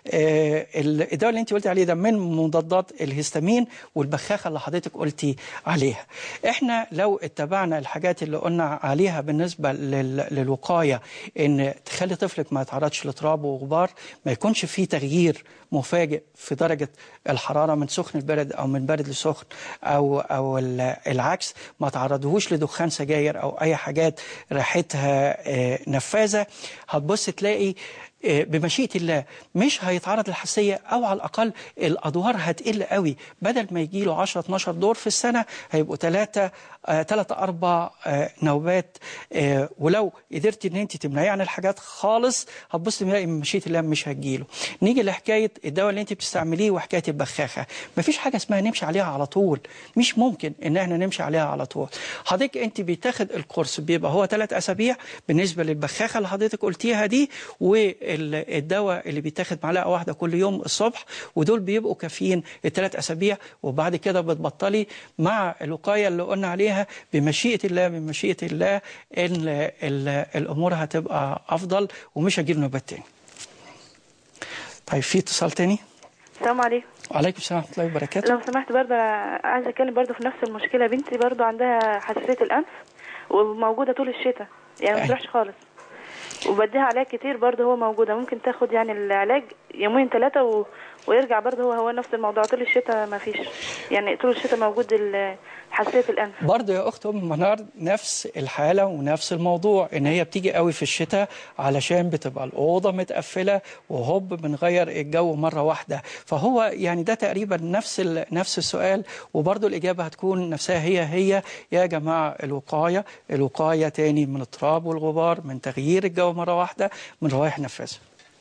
آه، الدواء اللي انت قلتي عليه ده من مضادات الهستامين والبخاخه اللي حضرتك قلتي عليها احنا لو اتبعنا الحاجات اللي قلنا عليها بالنسبه لل- للوقايه ان تخلي طفلك ما يتعرضش لتراب وغبار ما يكونش فيه تغيير مفاجئ في درجه الحراره من سخن لبرد او من برد لسخن او او ال- العكس ما تعرضهوش لدخان سجاير او اي حاجات ريحتها آه، نفاذه هتبص تلاقي آه، بمشيئة الله مش هيتعرض للحساسية أو على الأقل الأدوار هتقل قوي بدل ما يجي له 10 12 دور في السنة هيبقوا ثلاثة ثلاثة أربع آه، نوبات آه، ولو قدرتي إن أنت تمنعيه عن الحاجات خالص هتبص تلاقي من مشيئة الله مش هتجيله نيجي لحكاية الدواء اللي أنت بتستعمليه وحكاية البخاخة مفيش حاجة اسمها نمشي عليها على طول مش ممكن إن احنا نمشي عليها على طول حضرتك أنت بتاخد الكورس بيبقى هو ثلاث أسابيع بالنسبة للبخاخة اللي حضرتك قلتيها دي والدواء اللي بيتاخد معلقة واحدة كل يوم الصبح ودول بيبقوا كافيين الثلاث أسابيع وبعد كده بتبطلي مع الوقاية اللي قلنا عليها بمشيئة الله بمشيئة الله إن ال- الأمور هتبقى أفضل ومش هجيب نوبات تاني طيب في اتصال تاني السلام عليكم وعليكم السلام ورحمة الله وبركاته لو سمحت برضه أنا عايزه اتكلم برضه في نفس المشكله بنتي برضه عندها حساسيه الانف وموجوده طول الشتاء يعني ما أيوة. بتروحش خالص وبديها علاج كتير برضه هو موجوده ممكن تاخد يعني العلاج يومين ثلاثه و... ويرجع برضه هو هو نفس الموضوع طول الشتاء ما فيش يعني طول الشتاء موجود ال- حساسيه الانف برضه يا اخت ام منار نفس الحاله ونفس الموضوع ان هي بتيجي قوي في الشتاء علشان بتبقى الاوضه متقفله وهوب بنغير الجو مره واحده فهو يعني ده تقريبا نفس ال- نفس السؤال وبرضه الاجابه هتكون نفسها هي هي يا جماعه الوقايه الوقايه تاني من التراب والغبار من تغيير الجو مره واحده من روائح نفاذه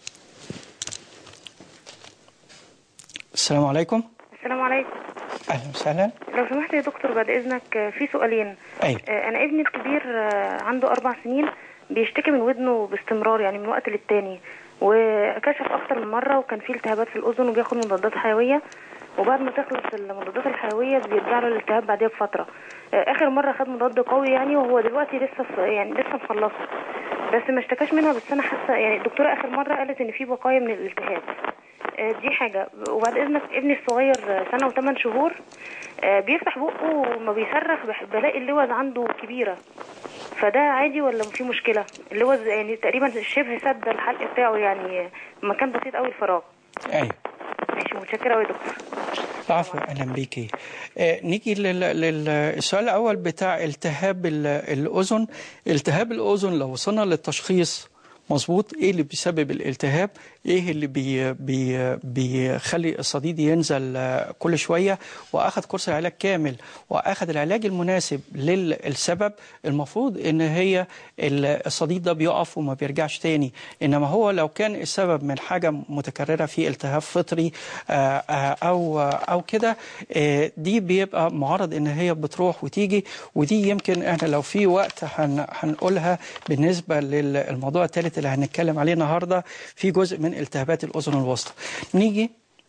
السلام عليكم السلام عليكم اهلا وسهلا لو سمحت يا دكتور بعد اذنك آه، في سؤالين ايوه آه، انا ابني الكبير آه، عنده اربع سنين بيشتكي من ودنه باستمرار يعني من وقت للتاني وكشف اكتر من مره وكان فيه التهابات في الاذن وبياخد مضادات حيويه وبعد ما تخلص المضادات الحيويه بيرجع له الالتهاب بعدها بفتره آه، اخر مره خد مضاد قوي يعني وهو دلوقتي لسه في يعني لسه مخلصه بس ما اشتكاش منها بس انا حاسه يعني الدكتوره اخر مره قالت ان في بقايا من الالتهاب آه، دي حاجة وبعد إذنك ابني الصغير آه، سنة وثمان شهور آه، بيفتح بقه وما بيصرخ بح- بلاقي اللوز عنده كبيرة فده عادي ولا في مشكلة اللوز يعني تقريبا شبه سد الحلق بتاعه يعني آه، مكان بسيط قوي الفراغ ايوه ماشي متشكرة قوي يا دكتور عفوا اهلا بيكي آه نيجي لل- للسؤال الاول بتاع التهاب ال- الاذن التهاب الاذن لو وصلنا للتشخيص مظبوط ايه اللي بيسبب الالتهاب ايه اللي بي بي بيخلي الصديد ينزل آه، كل شويه واخد كورس العلاج كامل واخد العلاج المناسب للسبب المفروض ان هي ال- الصديد ده بيقف وما بيرجعش تاني انما هو لو كان السبب من حاجه متكرره في التهاب فطري آه، آه، او او كده آه، دي بيبقى معرض ان هي بتروح وتيجي ودي يمكن احنا لو في وقت هن- هنقولها بالنسبه للموضوع الثالث اللي هنتكلم عليه النهارده في جزء من التهابات الاذن الوسطى نيجي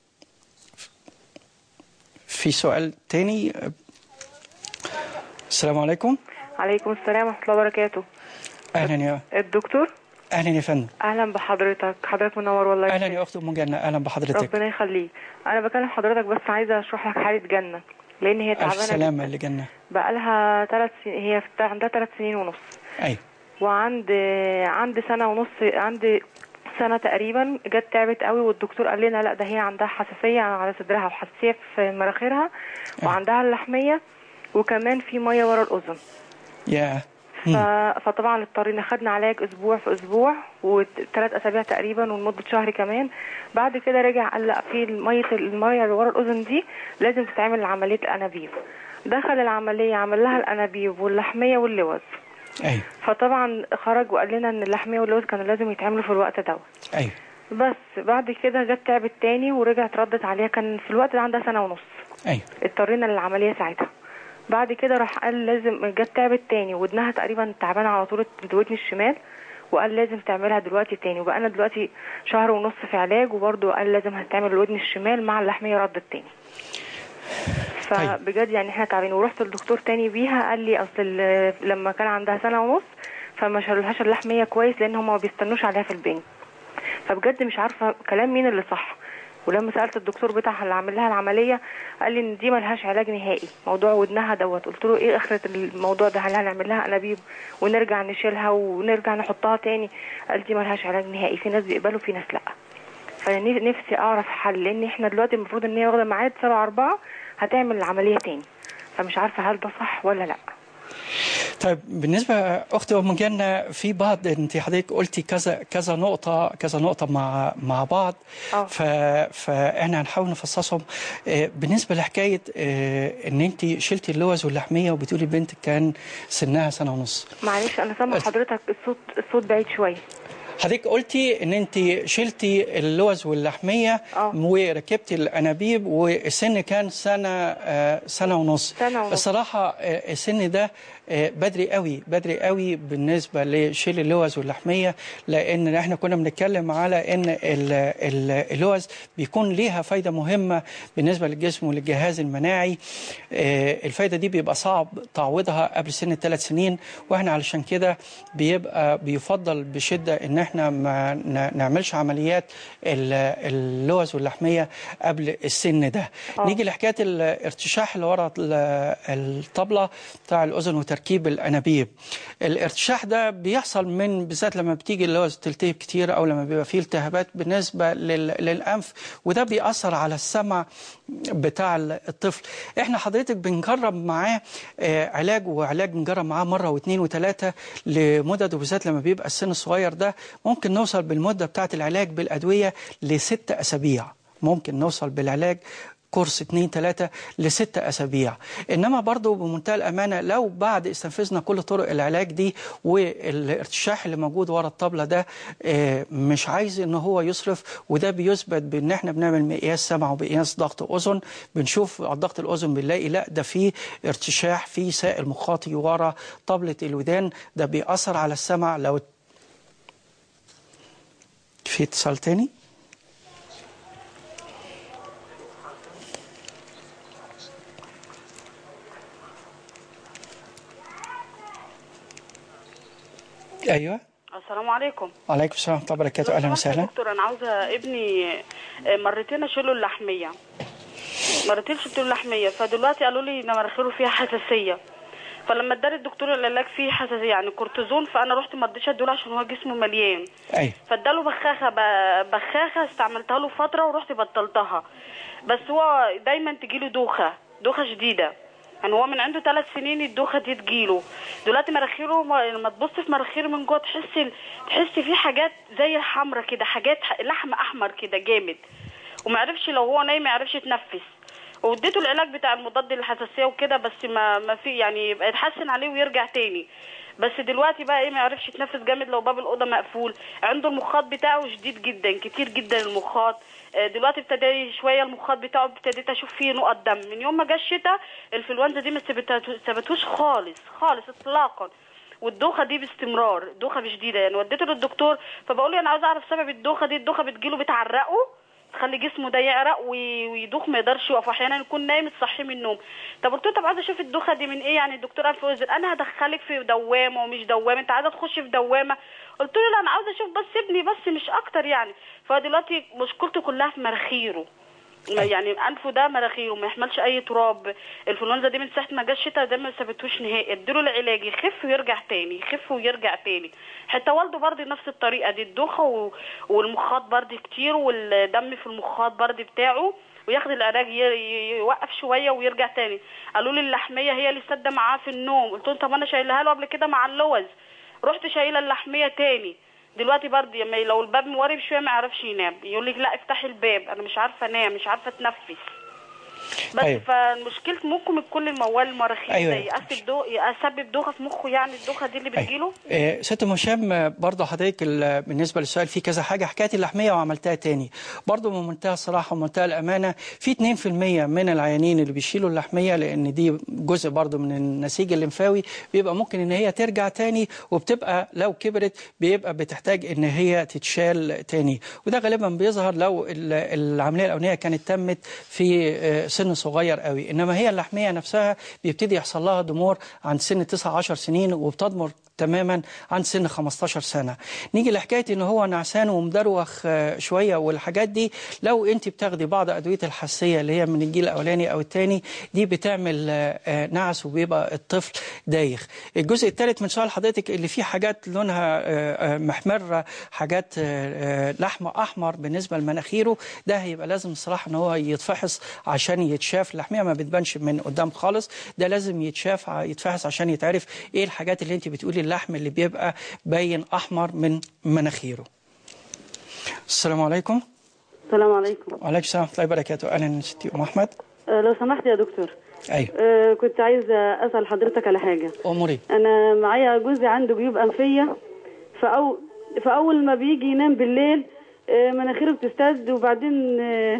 في سؤال تاني السلام عليكم عليكم السلام ورحمة الله وبركاته اهلا يا الدكتور اهلا يا فندم أهلا بحضرتك حضرتك منور والله اهلا يا اخت ام جنه اهلا بحضرتك ربنا يخليك أنا بكلم حضرتك بس عايزة أشرح لك حالة جنة لأن هي الف تعبانة سلامه جداً. اللي جنه بقالها ثلاث سنين هي في- عندها ثلاث سنين ونص ايوه وعند عند سنة ونص عند سنة تقريبا جت تعبت قوي والدكتور قال لنا لا ده هي عندها حساسية على صدرها وحساسية في مناخيرها وعندها اللحمية وكمان في مية ورا الأذن يا ف... فطبعا اضطرينا خدنا علاج اسبوع في اسبوع وثلاث اسابيع تقريبا ولمده شهر كمان بعد كده رجع قال لا في الميه الميه اللي ورا الاذن دي لازم تتعمل عمليه الانابيب دخل العمليه عمل لها الانابيب واللحميه واللوز ايوه فطبعا خرج وقال لنا ان اللحميه واللوز كانوا لازم يتعملوا في الوقت دوت ايوه بس بعد كده جت تعبت تاني ورجعت ردت عليها كان في الوقت ده عندها سنه ونص ايوه اضطرينا للعمليه ساعتها بعد كده راح قال لازم جت تعبت تاني ودنها تقريبا تعبانه على طول ودن الشمال وقال لازم تعملها دلوقتي تاني وبقى انا دلوقتي شهر ونص في علاج وبرضه قال لازم هتعمل الودن الشمال مع اللحميه ردت تاني فبجد يعني احنا تعبانين ورحت الدكتور تاني بيها قال لي اصل ال- لما كان عندها سنه ونص فما شالولهاش اللحميه كويس لان هم ما بيستنوش عليها في البنك فبجد مش عارفه كلام مين اللي صح ولما سالت الدكتور بتاعها اللي عامل لها العمليه قال لي ان دي ملهاش علاج نهائي موضوع ودنها دوت قلت له ايه اخره الموضوع ده هل هنعمل لها انابيب ونرجع نشيلها ونرجع نحطها تاني قال دي ملهاش علاج نهائي في ناس بيقبلوا في ناس لا فانا نفسي اعرف حل لان احنا دلوقتي المفروض ان هي واخده ميعاد سبعة أربعة هتعمل العمليه تاني فمش عارفه هل ده صح ولا لا طيب بالنسبة أختي أم جنة في بعض أنت حضرتك قلتي كذا كذا نقطة كذا نقطة مع مع بعض آه. ف فإحنا هنحاول نفصصهم آه، بالنسبة لحكاية آه، إن أنت شلتي اللوز واللحمية وبتقولي بنتك كان سنها سنة ونص معلش انا سامع حضرتك الصوت الصوت بعيد شويه حضرتك قلتي ان انت شلتي اللوز واللحميه آه. وركبتي الانابيب والسن كان سنه آه، سنه ونص سنة ونص. الصراحه آه، السن ده آه، بدري قوي بدري قوي بالنسبه لشيل اللوز واللحميه لان احنا كنا بنتكلم على ان ال- ال- اللوز بيكون ليها فايده مهمه بالنسبه للجسم وللجهاز المناعي آه، الفايده دي بيبقى صعب تعويضها قبل سن الثلاث سنين واحنا علشان كده بيبقى بيفضل بشده ان احنا ما ن- نعملش عمليات ال- اللوز واللحميه قبل السن ده آه. نيجي لحكايه الارتشاح اللي ورا ال- الطبله بتاع الاذن وتركيب الانابيب الارتشاح ده بيحصل من بالذات لما بتيجي اللوز تلتهب كتير او لما بيبقى فيه التهابات بالنسبه لل- للانف وده بيأثر على السمع بتاع الطفل احنا حضرتك بنجرب معاه آه، علاج وعلاج بنجرب معاه مره واثنين وثلاثه لمدد وبالذات لما بيبقى السن الصغير ده ممكن نوصل بالمده بتاعه العلاج بالادويه لست اسابيع ممكن نوصل بالعلاج كورس اتنين تلاتة لستة أسابيع إنما برضو بمنتهى الأمانة لو بعد استنفذنا كل طرق العلاج دي والارتشاح اللي موجود ورا الطبلة ده آه، مش عايز إن هو يصرف وده بيثبت بإن إحنا بنعمل مقياس سمع ومقياس ضغط أذن بنشوف على ضغط الأذن بنلاقي لا ده في ارتشاح في سائل مخاطي ورا طبلة الودان ده بيأثر على السمع لو في اتصال تاني ايوه السلام عليكم وعليكم السلام ورحمه الله وبركاته اهلا لو سمحت يا وسهلا دكتور انا عاوزه ابني آه، مرتين اشيله اللحميه مرتين شلت له اللحميه فدلوقتي قالوا لي ان مناخيره فيها حساسيه فلما اداني الدكتور العلاج فيه حساسيه يعني كورتيزون فانا رحت ما اديش ادوله عشان هو جسمه مليان ايوه فاداله بخاخه ب- بخاخه استعملتها له فتره ورحت بطلتها بس هو دايما تجيله دوخه دوخه شديده يعني هو من عنده ثلاث سنين الدوخه دي تجيله دلوقتي مناخيره ما- لما تبص في مناخيره من جوه تحس تحس في حاجات زي الحمرة كده حاجات ح- لحم احمر كده جامد وما عرفش لو هو نايم ما يعرفش يتنفس واديته العلاج بتاع المضاد للحساسيه وكده بس ما ما في يعني يبقى يتحسن عليه ويرجع تاني بس دلوقتي بقى ايه ما يعرفش يتنفس جامد لو باب الاوضه مقفول عنده المخاط بتاعه شديد جدا كتير جدا المخاط آه، دلوقتي ابتدى شويه المخاط بتاعه ابتديت اشوف فيه نقط دم من يوم ما جه الشتاء الانفلونزا دي ما سبتها- سبتهوش خالص خالص اطلاقا والدوخه دي باستمرار دوخه شديده يعني وديته للدكتور فبقول له انا عاوز اعرف سبب الدوخه دي الدوخه بتجيله بتعرقه تخلي جسمه ده يعرق وي- ويدوخ ما يقدرش يقف احيانا يكون نايم تصحيه من النوم طب قلت له طب عايزه اشوف الدوخه دي من ايه يعني الدكتور قال فوزن انا هدخلك في دوامه ومش دوامه انت عايزه تخش في دوامه قلت له لا انا عاوزه اشوف بس ابني بس مش اكتر يعني فدلوقتي مشكلته كلها في مناخيره ما- يعني انفه ده مناخيره ما يحملش اي تراب الانفلونزا دي من ساعه ما جه الشتاء ده ما سابتهوش نهائي اديله العلاج يخف ويرجع تاني يخف ويرجع تاني حتى والده برضه نفس الطريقه دي الدوخه و... والمخاط برضه كتير والدم في المخاط برضه بتاعه وياخد العلاج ي... ي- يوقف شويه ويرجع تاني قالوا لي اللحميه هي اللي سد معاه في النوم قلت لهم طب انا شايلها له قبل كده مع اللوز رحت شايله اللحميه تاني دلوقتي برضه لما لو الباب مورب شويه ما يعرفش ينام يقول لك لا افتحي الباب انا مش عارفه انام مش عارفه اتنفس بس أيوة. فمشكلة ممكن يكون الموال المراخير أيوة. ده يأسب دو... يسبب دوخة في مخه يعني الدوخة دي اللي بتجيله آه، ست هشام آه، برضه حضرتك ال- بالنسبه للسؤال في كذا حاجه حكايه اللحميه وعملتها تاني برضه من منتهى الصراحه ومنتهى الامانه في 2% من العيانين اللي بيشيلوا اللحميه لان دي جزء برضه من النسيج الليمفاوي بيبقى ممكن ان هي ترجع تاني وبتبقى لو كبرت بيبقى بتحتاج ان هي تتشال تاني وده غالبا بيظهر لو ال- العمليه الاولانيه كانت تمت في آه، سن صغير قوي انما هي اللحميه نفسها بيبتدي يحصل لها ضمور عند سن 9 10 سنين وبتضمر تماما عند سن 15 سنة نيجي لحكاية ان هو نعسان ومدروخ آه، شوية والحاجات دي لو انت بتاخدي بعض ادوية الحساسية اللي هي من الجيل الاولاني او الثاني دي بتعمل آه، آه، نعس وبيبقى الطفل دايخ الجزء الثالث من سؤال حضرتك اللي فيه حاجات لونها آه، آه، محمرة حاجات آه، آه، لحم احمر بالنسبة لمناخيره ده هيبقى لازم الصراحة ان هو يتفحص عشان يتشاف اللحمية ما بتبانش من قدام خالص ده لازم يتشاف ع- يتفحص عشان يتعرف ايه الحاجات اللي انت بتقولي اللحم اللي بيبقى باين احمر من مناخيره السلام عليكم السلام عليكم وعليكم السلام ورحمه الله وبركاته اهلا ستي ام احمد آه، لو سمحت يا دكتور ايوه آه، كنت عايزة أسأل حضرتك على حاجة اموري أنا معايا جوزي عنده جيوب أنفية فأو فأول ما بيجي ينام بالليل آه، مناخيره بتستد وبعدين آه،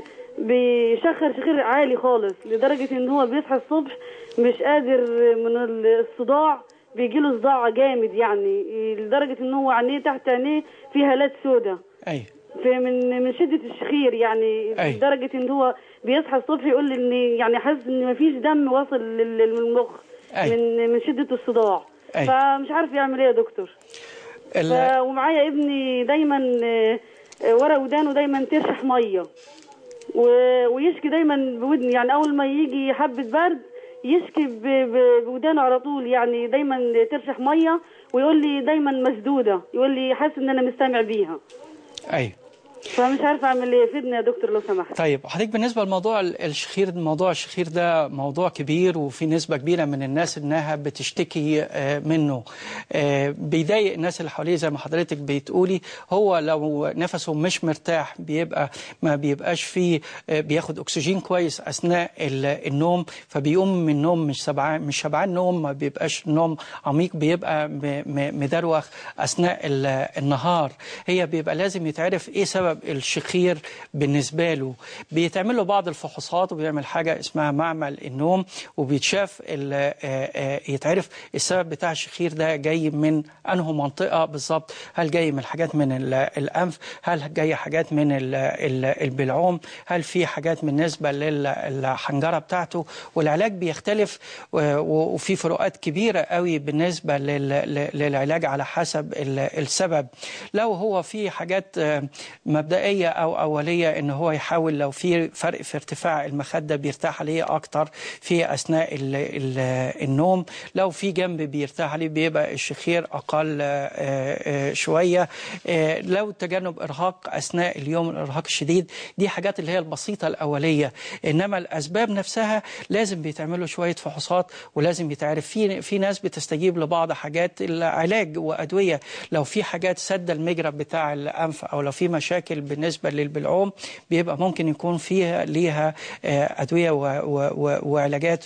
بيشخر شخير عالي خالص لدرجة إن هو بيصحى الصبح مش قادر من الصداع بيجيله صداع جامد يعني لدرجة إن هو عينيه تحت عينيه فيها هالات سودة ايوه في من من شده الشخير يعني أي. لدرجه ان هو بيصحى الصبح يقول لي ان يعني حاسس ان مفيش دم واصل لل- للمخ أي. من من شده الصداع أي. فمش عارف يعمل ايه يا دكتور ف... ال- ومعايا ابني دايما آه، آه، ورا ودانه دايما ترشح ميه و... ويشكي دايما بودني يعني اول ما يجي حبه برد يشكي ب... ب... بودانه على طول يعني دايما ترشح ميه ويقول لي دايما مسدوده يقول لي حاسس ان انا مستمع بيها ايوه فمش عارفه اعمل ايه فيدني يا دكتور لو سمحت طيب حضرتك بالنسبه لموضوع ال- الشخير موضوع الشخير ده موضوع كبير وفي نسبه كبيره من الناس انها بتشتكي آه، منه آه، بيضايق الناس اللي حواليه زي ما حضرتك بتقولي هو لو نفسه مش مرتاح بيبقى ما بيبقاش فيه آه، بياخد اكسجين كويس اثناء ال- النوم فبيقوم من النوم مش شبعان مش شبعان نوم ما بيبقاش نوم عميق بيبقى م- م- مدروخ اثناء ال- النهار هي بيبقى لازم يتعرف ايه سبب الشخير بالنسبه له بيتعمل له بعض الفحوصات وبيعمل حاجه اسمها معمل النوم وبيتشاف ال- آه، آه، يتعرف السبب بتاع الشخير ده جاي من انه منطقه بالظبط هل جاي من حاجات من ال- الانف هل جاي حاجات من ال- ال- البلعوم هل في حاجات بالنسبه للحنجره بتاعته والعلاج بيختلف و- وفي فروقات كبيره قوي بالنسبه لل- ل- للعلاج على حسب ال- السبب لو هو في حاجات آه، مبدئيه او اوليه ان هو يحاول لو في فرق في ارتفاع المخده بيرتاح عليه اكتر في اثناء ال ال النوم لو في جنب بيرتاح عليه بيبقى الشخير اقل آه، آه، شويه آه، لو تجنب ارهاق اثناء اليوم الارهاق الشديد دي حاجات اللي هي البسيطه الاوليه انما الاسباب نفسها لازم بيتعملوا شويه فحوصات ولازم يتعرف في في ناس بتستجيب لبعض حاجات العلاج وادويه لو في حاجات سد المجرى بتاع الانف او لو في مشاكل بالنسبه للبلعوم بيبقى ممكن يكون فيها ليها آه، ادويه و- و- و- وعلاجات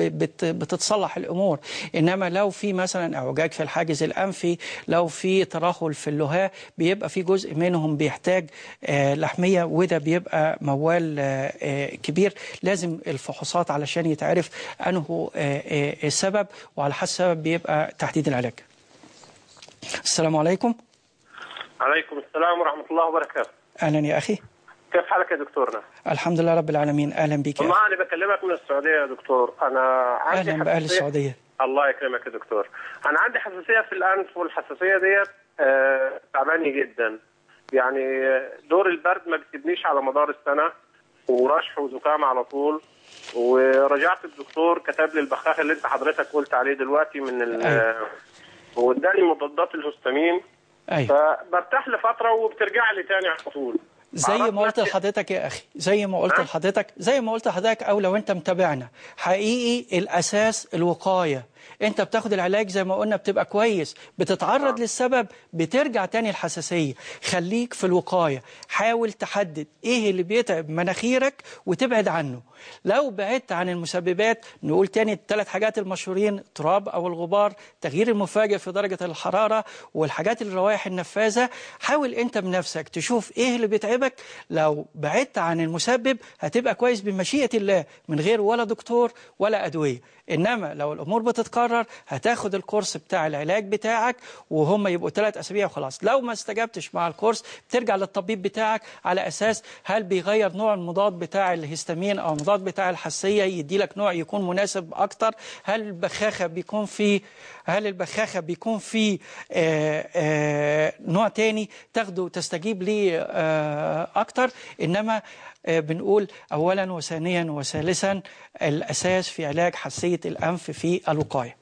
وبتتصلح الامور انما لو في مثلا اعوجاج في الحاجز الانفي لو في ترهل في اللهاه بيبقى في جزء منهم بيحتاج آه، لحميه وده بيبقى موال آه، آه، كبير لازم الفحوصات علشان يتعرف انه آه، آه، السبب وعلى حسب السبب بيبقى تحديد العلاج السلام عليكم عليكم السلام ورحمة الله وبركاته اهلا يا اخي كيف حالك يا دكتورنا؟ الحمد لله رب العالمين اهلا بك يا أخي. والله أنا بكلمك من السعودية يا دكتور أنا عندي اهلا باهل حساسية- السعوديه الله يكرمك يا دكتور أنا عندي حساسية في الأنف والحساسية ديت آه، تعباني جدا يعني آه، دور البرد ما بيسيبنيش على مدار السنة ورشح وزكام على طول ورجعت الدكتور كتب لي البخاخ اللي انت حضرتك قلت عليه دلوقتي من ال أيوة. واداني مضادات الهستامين ايوه فبرتاح لفتره وبترجع لي تاني على طول زي ما قلت لحضرتك يا اخي زي ما قلت نعم. لحضرتك زي ما قلت لحضرتك او لو انت متابعنا حقيقي الاساس الوقايه انت بتاخد العلاج زي ما قلنا بتبقى كويس بتتعرض للسبب بترجع تاني الحساسيه خليك في الوقايه حاول تحدد ايه اللي بيتعب مناخيرك وتبعد عنه لو بعدت عن المسببات نقول تاني الثلاث حاجات المشهورين التراب او الغبار تغيير المفاجئ في درجه الحراره والحاجات الروائح النفاذه حاول انت بنفسك تشوف ايه اللي بيتعبك لو بعدت عن المسبب هتبقى كويس بمشيئه الله من غير ولا دكتور ولا ادويه انما لو الامور بتتكرر تقرر هتاخد الكورس بتاع العلاج بتاعك وهم يبقوا ثلاث اسابيع وخلاص لو ما استجبتش مع الكورس بترجع للطبيب بتاعك على اساس هل بيغير نوع المضاد بتاع الهستامين او المضاد بتاع الحساسيه يدي لك نوع يكون مناسب اكتر هل البخاخه بيكون فيه هل البخاخه بيكون فيه آه، آه، نوع تاني تاخده تستجيب ليه آه، اكتر انما آه، بنقول اولا وثانيا وثالثا الاساس في علاج حساسيه الانف في الوقايه.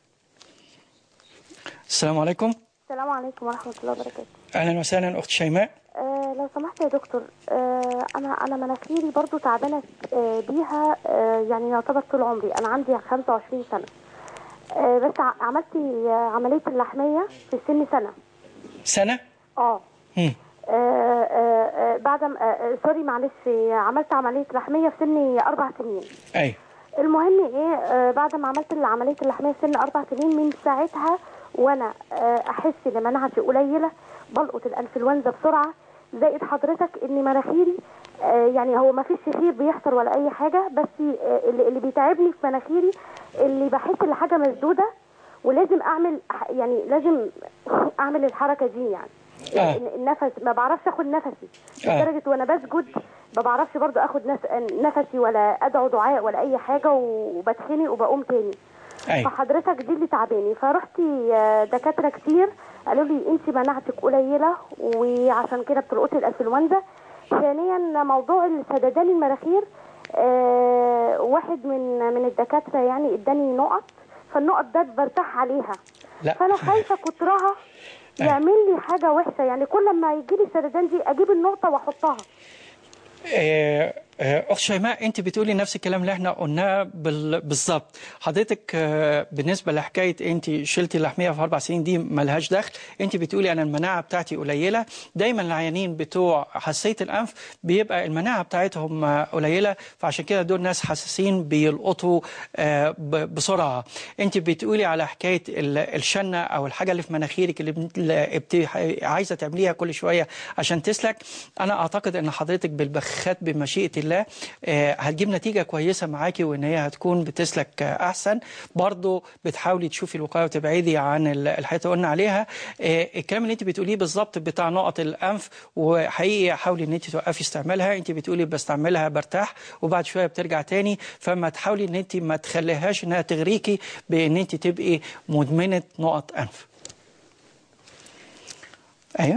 السلام عليكم السلام عليكم ورحمة الله وبركاته اهلا وسهلا اخت شيماء آه لو سمحت يا دكتور آه أنا أنا مناخيري برضو تعبانة آه بيها آه يعني يعتبر طول عمري أنا عندي 25 سنة آه بس ع- عملت آه، عملية اللحمية في سن سنة سنه اه مم. آه، آه، آه، بعد ما- آه، آه، سوري معلش آه، عملت عملية لحمية في سن أربع سنين اي المهم ايه آه بعد ما عملت عمليه اللحميه في سن اربع سنين من ساعتها وانا آه احس ان مناعتي قليله بلقط الانفلونزا بسرعه زائد حضرتك ان مناخيري آه يعني هو ما فيش خير بيحصل ولا اي حاجه بس آه اللي, اللي بيتعبني في مناخيري اللي بحس ان حاجه مسدوده ولازم اعمل ح- يعني لازم اعمل الحركه دي يعني آه. ال- النفس ما بعرفش اخد نفسي آه. لدرجه وانا بسجد ما بعرفش برضو اخد نفس- نفسي ولا ادعو دعاء ولا اي حاجه وبتخنق وبقوم تاني اي فحضرتك دي اللي تعباني فرحت آه، دكاتره كتير قالوا لي انت مناعتك قليله وعشان كده بتلقطي الانفلونزا ثانيا موضوع سددان المناخير آه، واحد من من الدكاتره يعني اداني نقط فالنقط ده برتاح عليها لا. فانا خايفه كترها يعمل لي حاجه وحشه يعني كل ما يجي لي سددان دي اجيب النقطه واحطها آه، آه، اخت شيماء انت بتقولي نفس الكلام اللي احنا قلناه بال- بالظبط حضرتك آه، بالنسبه لحكايه انت شلتي اللحميه في اربع سنين دي ملهاش دخل انت بتقولي انا المناعه بتاعتي قليله دايما العيانين بتوع حساسيه الانف بيبقى المناعه بتاعتهم آه، قليله فعشان كده دول ناس حساسين بيلقطوا آه، ب- بسرعه انت بتقولي على حكايه ال- الشنه او الحاجه اللي في مناخيرك اللي بت- اللي بت- عايزه تعمليها كل شويه عشان تسلك انا اعتقد ان حضرتك بالبخات بمشيئه الله آه، هتجيب نتيجه كويسه معاكي وان هي هتكون بتسلك آه، احسن برضو بتحاولي تشوفي الوقايه وتبعدي عن ال- الحاجات اللي قلنا عليها آه، الكلام اللي انت بتقوليه بالظبط بتاع نقط الانف وحقيقي حاولي ان انت توقفي استعمالها انت بتقولي بستعملها برتاح وبعد شويه بترجع تاني فما تحاولي ان انت ما تخليهاش انها تغريكي بان انت تبقي مدمنه نقط انف ايوه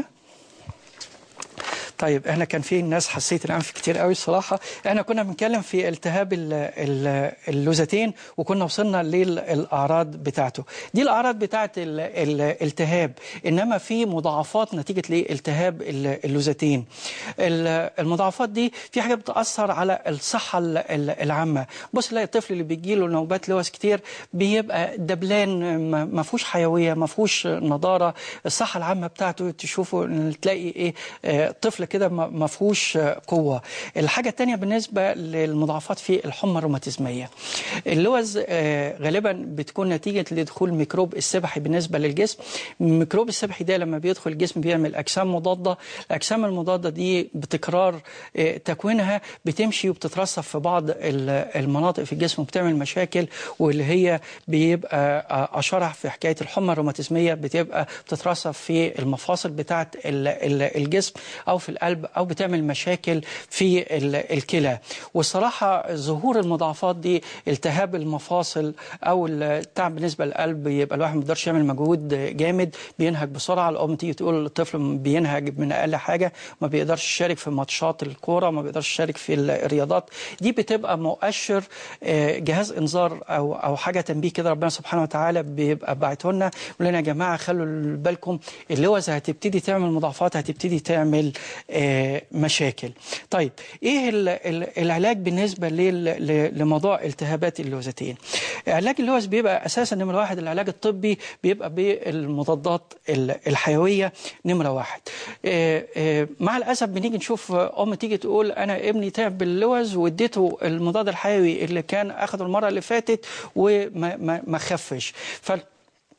طيب احنا كان في ناس حسيت الانف كتير قوي الصراحه احنا كنا بنتكلم في التهاب ال- ال- اللوزتين وكنا وصلنا للاعراض بتاعته دي الاعراض بتاعه ال- ال- الالتهاب انما في مضاعفات نتيجه لالتهاب ال- اللوزتين ال- المضاعفات دي في حاجه بتاثر على الصحه ال- ال- العامه بص تلاقي الطفل اللي بيجي له نوبات لوز كتير بيبقى دبلان ما- ما فيهوش حيويه ما فيهوش نضاره الصحه العامه بتاعته تشوفه تلاقي ايه آه، طفل كده ما ما فيهوش آه، قوه الحاجه الثانيه بالنسبه للمضاعفات في الحمى الروماتيزميه اللوز آه، غالبا بتكون نتيجه لدخول ميكروب السبحي بالنسبه للجسم الميكروب السبحي ده لما بيدخل الجسم بيعمل اجسام مضاده الاجسام المضاده دي بتكرار آه، تكوينها بتمشي وبتترسب في بعض ال- المناطق في الجسم وبتعمل مشاكل واللي هي بيبقى آه، اشرح في حكايه الحمى الروماتيزميه بتبقى بتترسب في المفاصل بتاعه ال- ال- الجسم او في القلب او بتعمل مشاكل في ال- الكلى والصراحه ظهور المضاعفات دي التهاب المفاصل او التعب بالنسبه للقلب يبقى الواحد ما بيقدرش يعمل مجهود جامد بينهج بسرعه الام تيجي تقول الطفل بينهج من اقل حاجه ما بيقدرش يشارك في ماتشات الكوره ما بيقدرش يشارك في الرياضات دي بتبقى مؤشر آه، جهاز انذار او او حاجه تنبيه كده ربنا سبحانه وتعالى بيبقى باعته لنا يقول لنا يا جماعه خلوا بالكم اللوز هتبتدي تعمل مضاعفات هتبتدي تعمل آه، مشاكل طيب ايه ال- ال- العلاج بالنسبه لل- ل- لموضوع التهابات اللوزتين علاج اللوز بيبقى اساسا نمره واحد العلاج الطبي بيبقى بالمضادات ال- الحيويه نمره واحد آه، آه، مع الاسف بنيجي نشوف ام تيجي تقول انا ابني تعب باللوز واديته المضاد الحيوي اللي كان اخده المره اللي فاتت وما ما ما خفش ف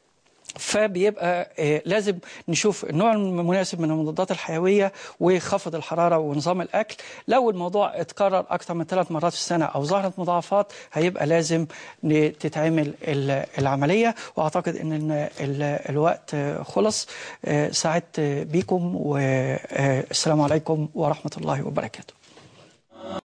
فبيبقى آه، لازم نشوف النوع المناسب من المضادات الحيويه وخفض الحراره ونظام الاكل لو الموضوع اتكرر اكثر من ثلاث مرات في السنه او ظهرت مضاعفات هيبقى لازم ن- تتعمل ال- العمليه واعتقد ان ال- ال- الوقت آه، خلص آه، سعدت بيكم والسلام عليكم ورحمه الله وبركاته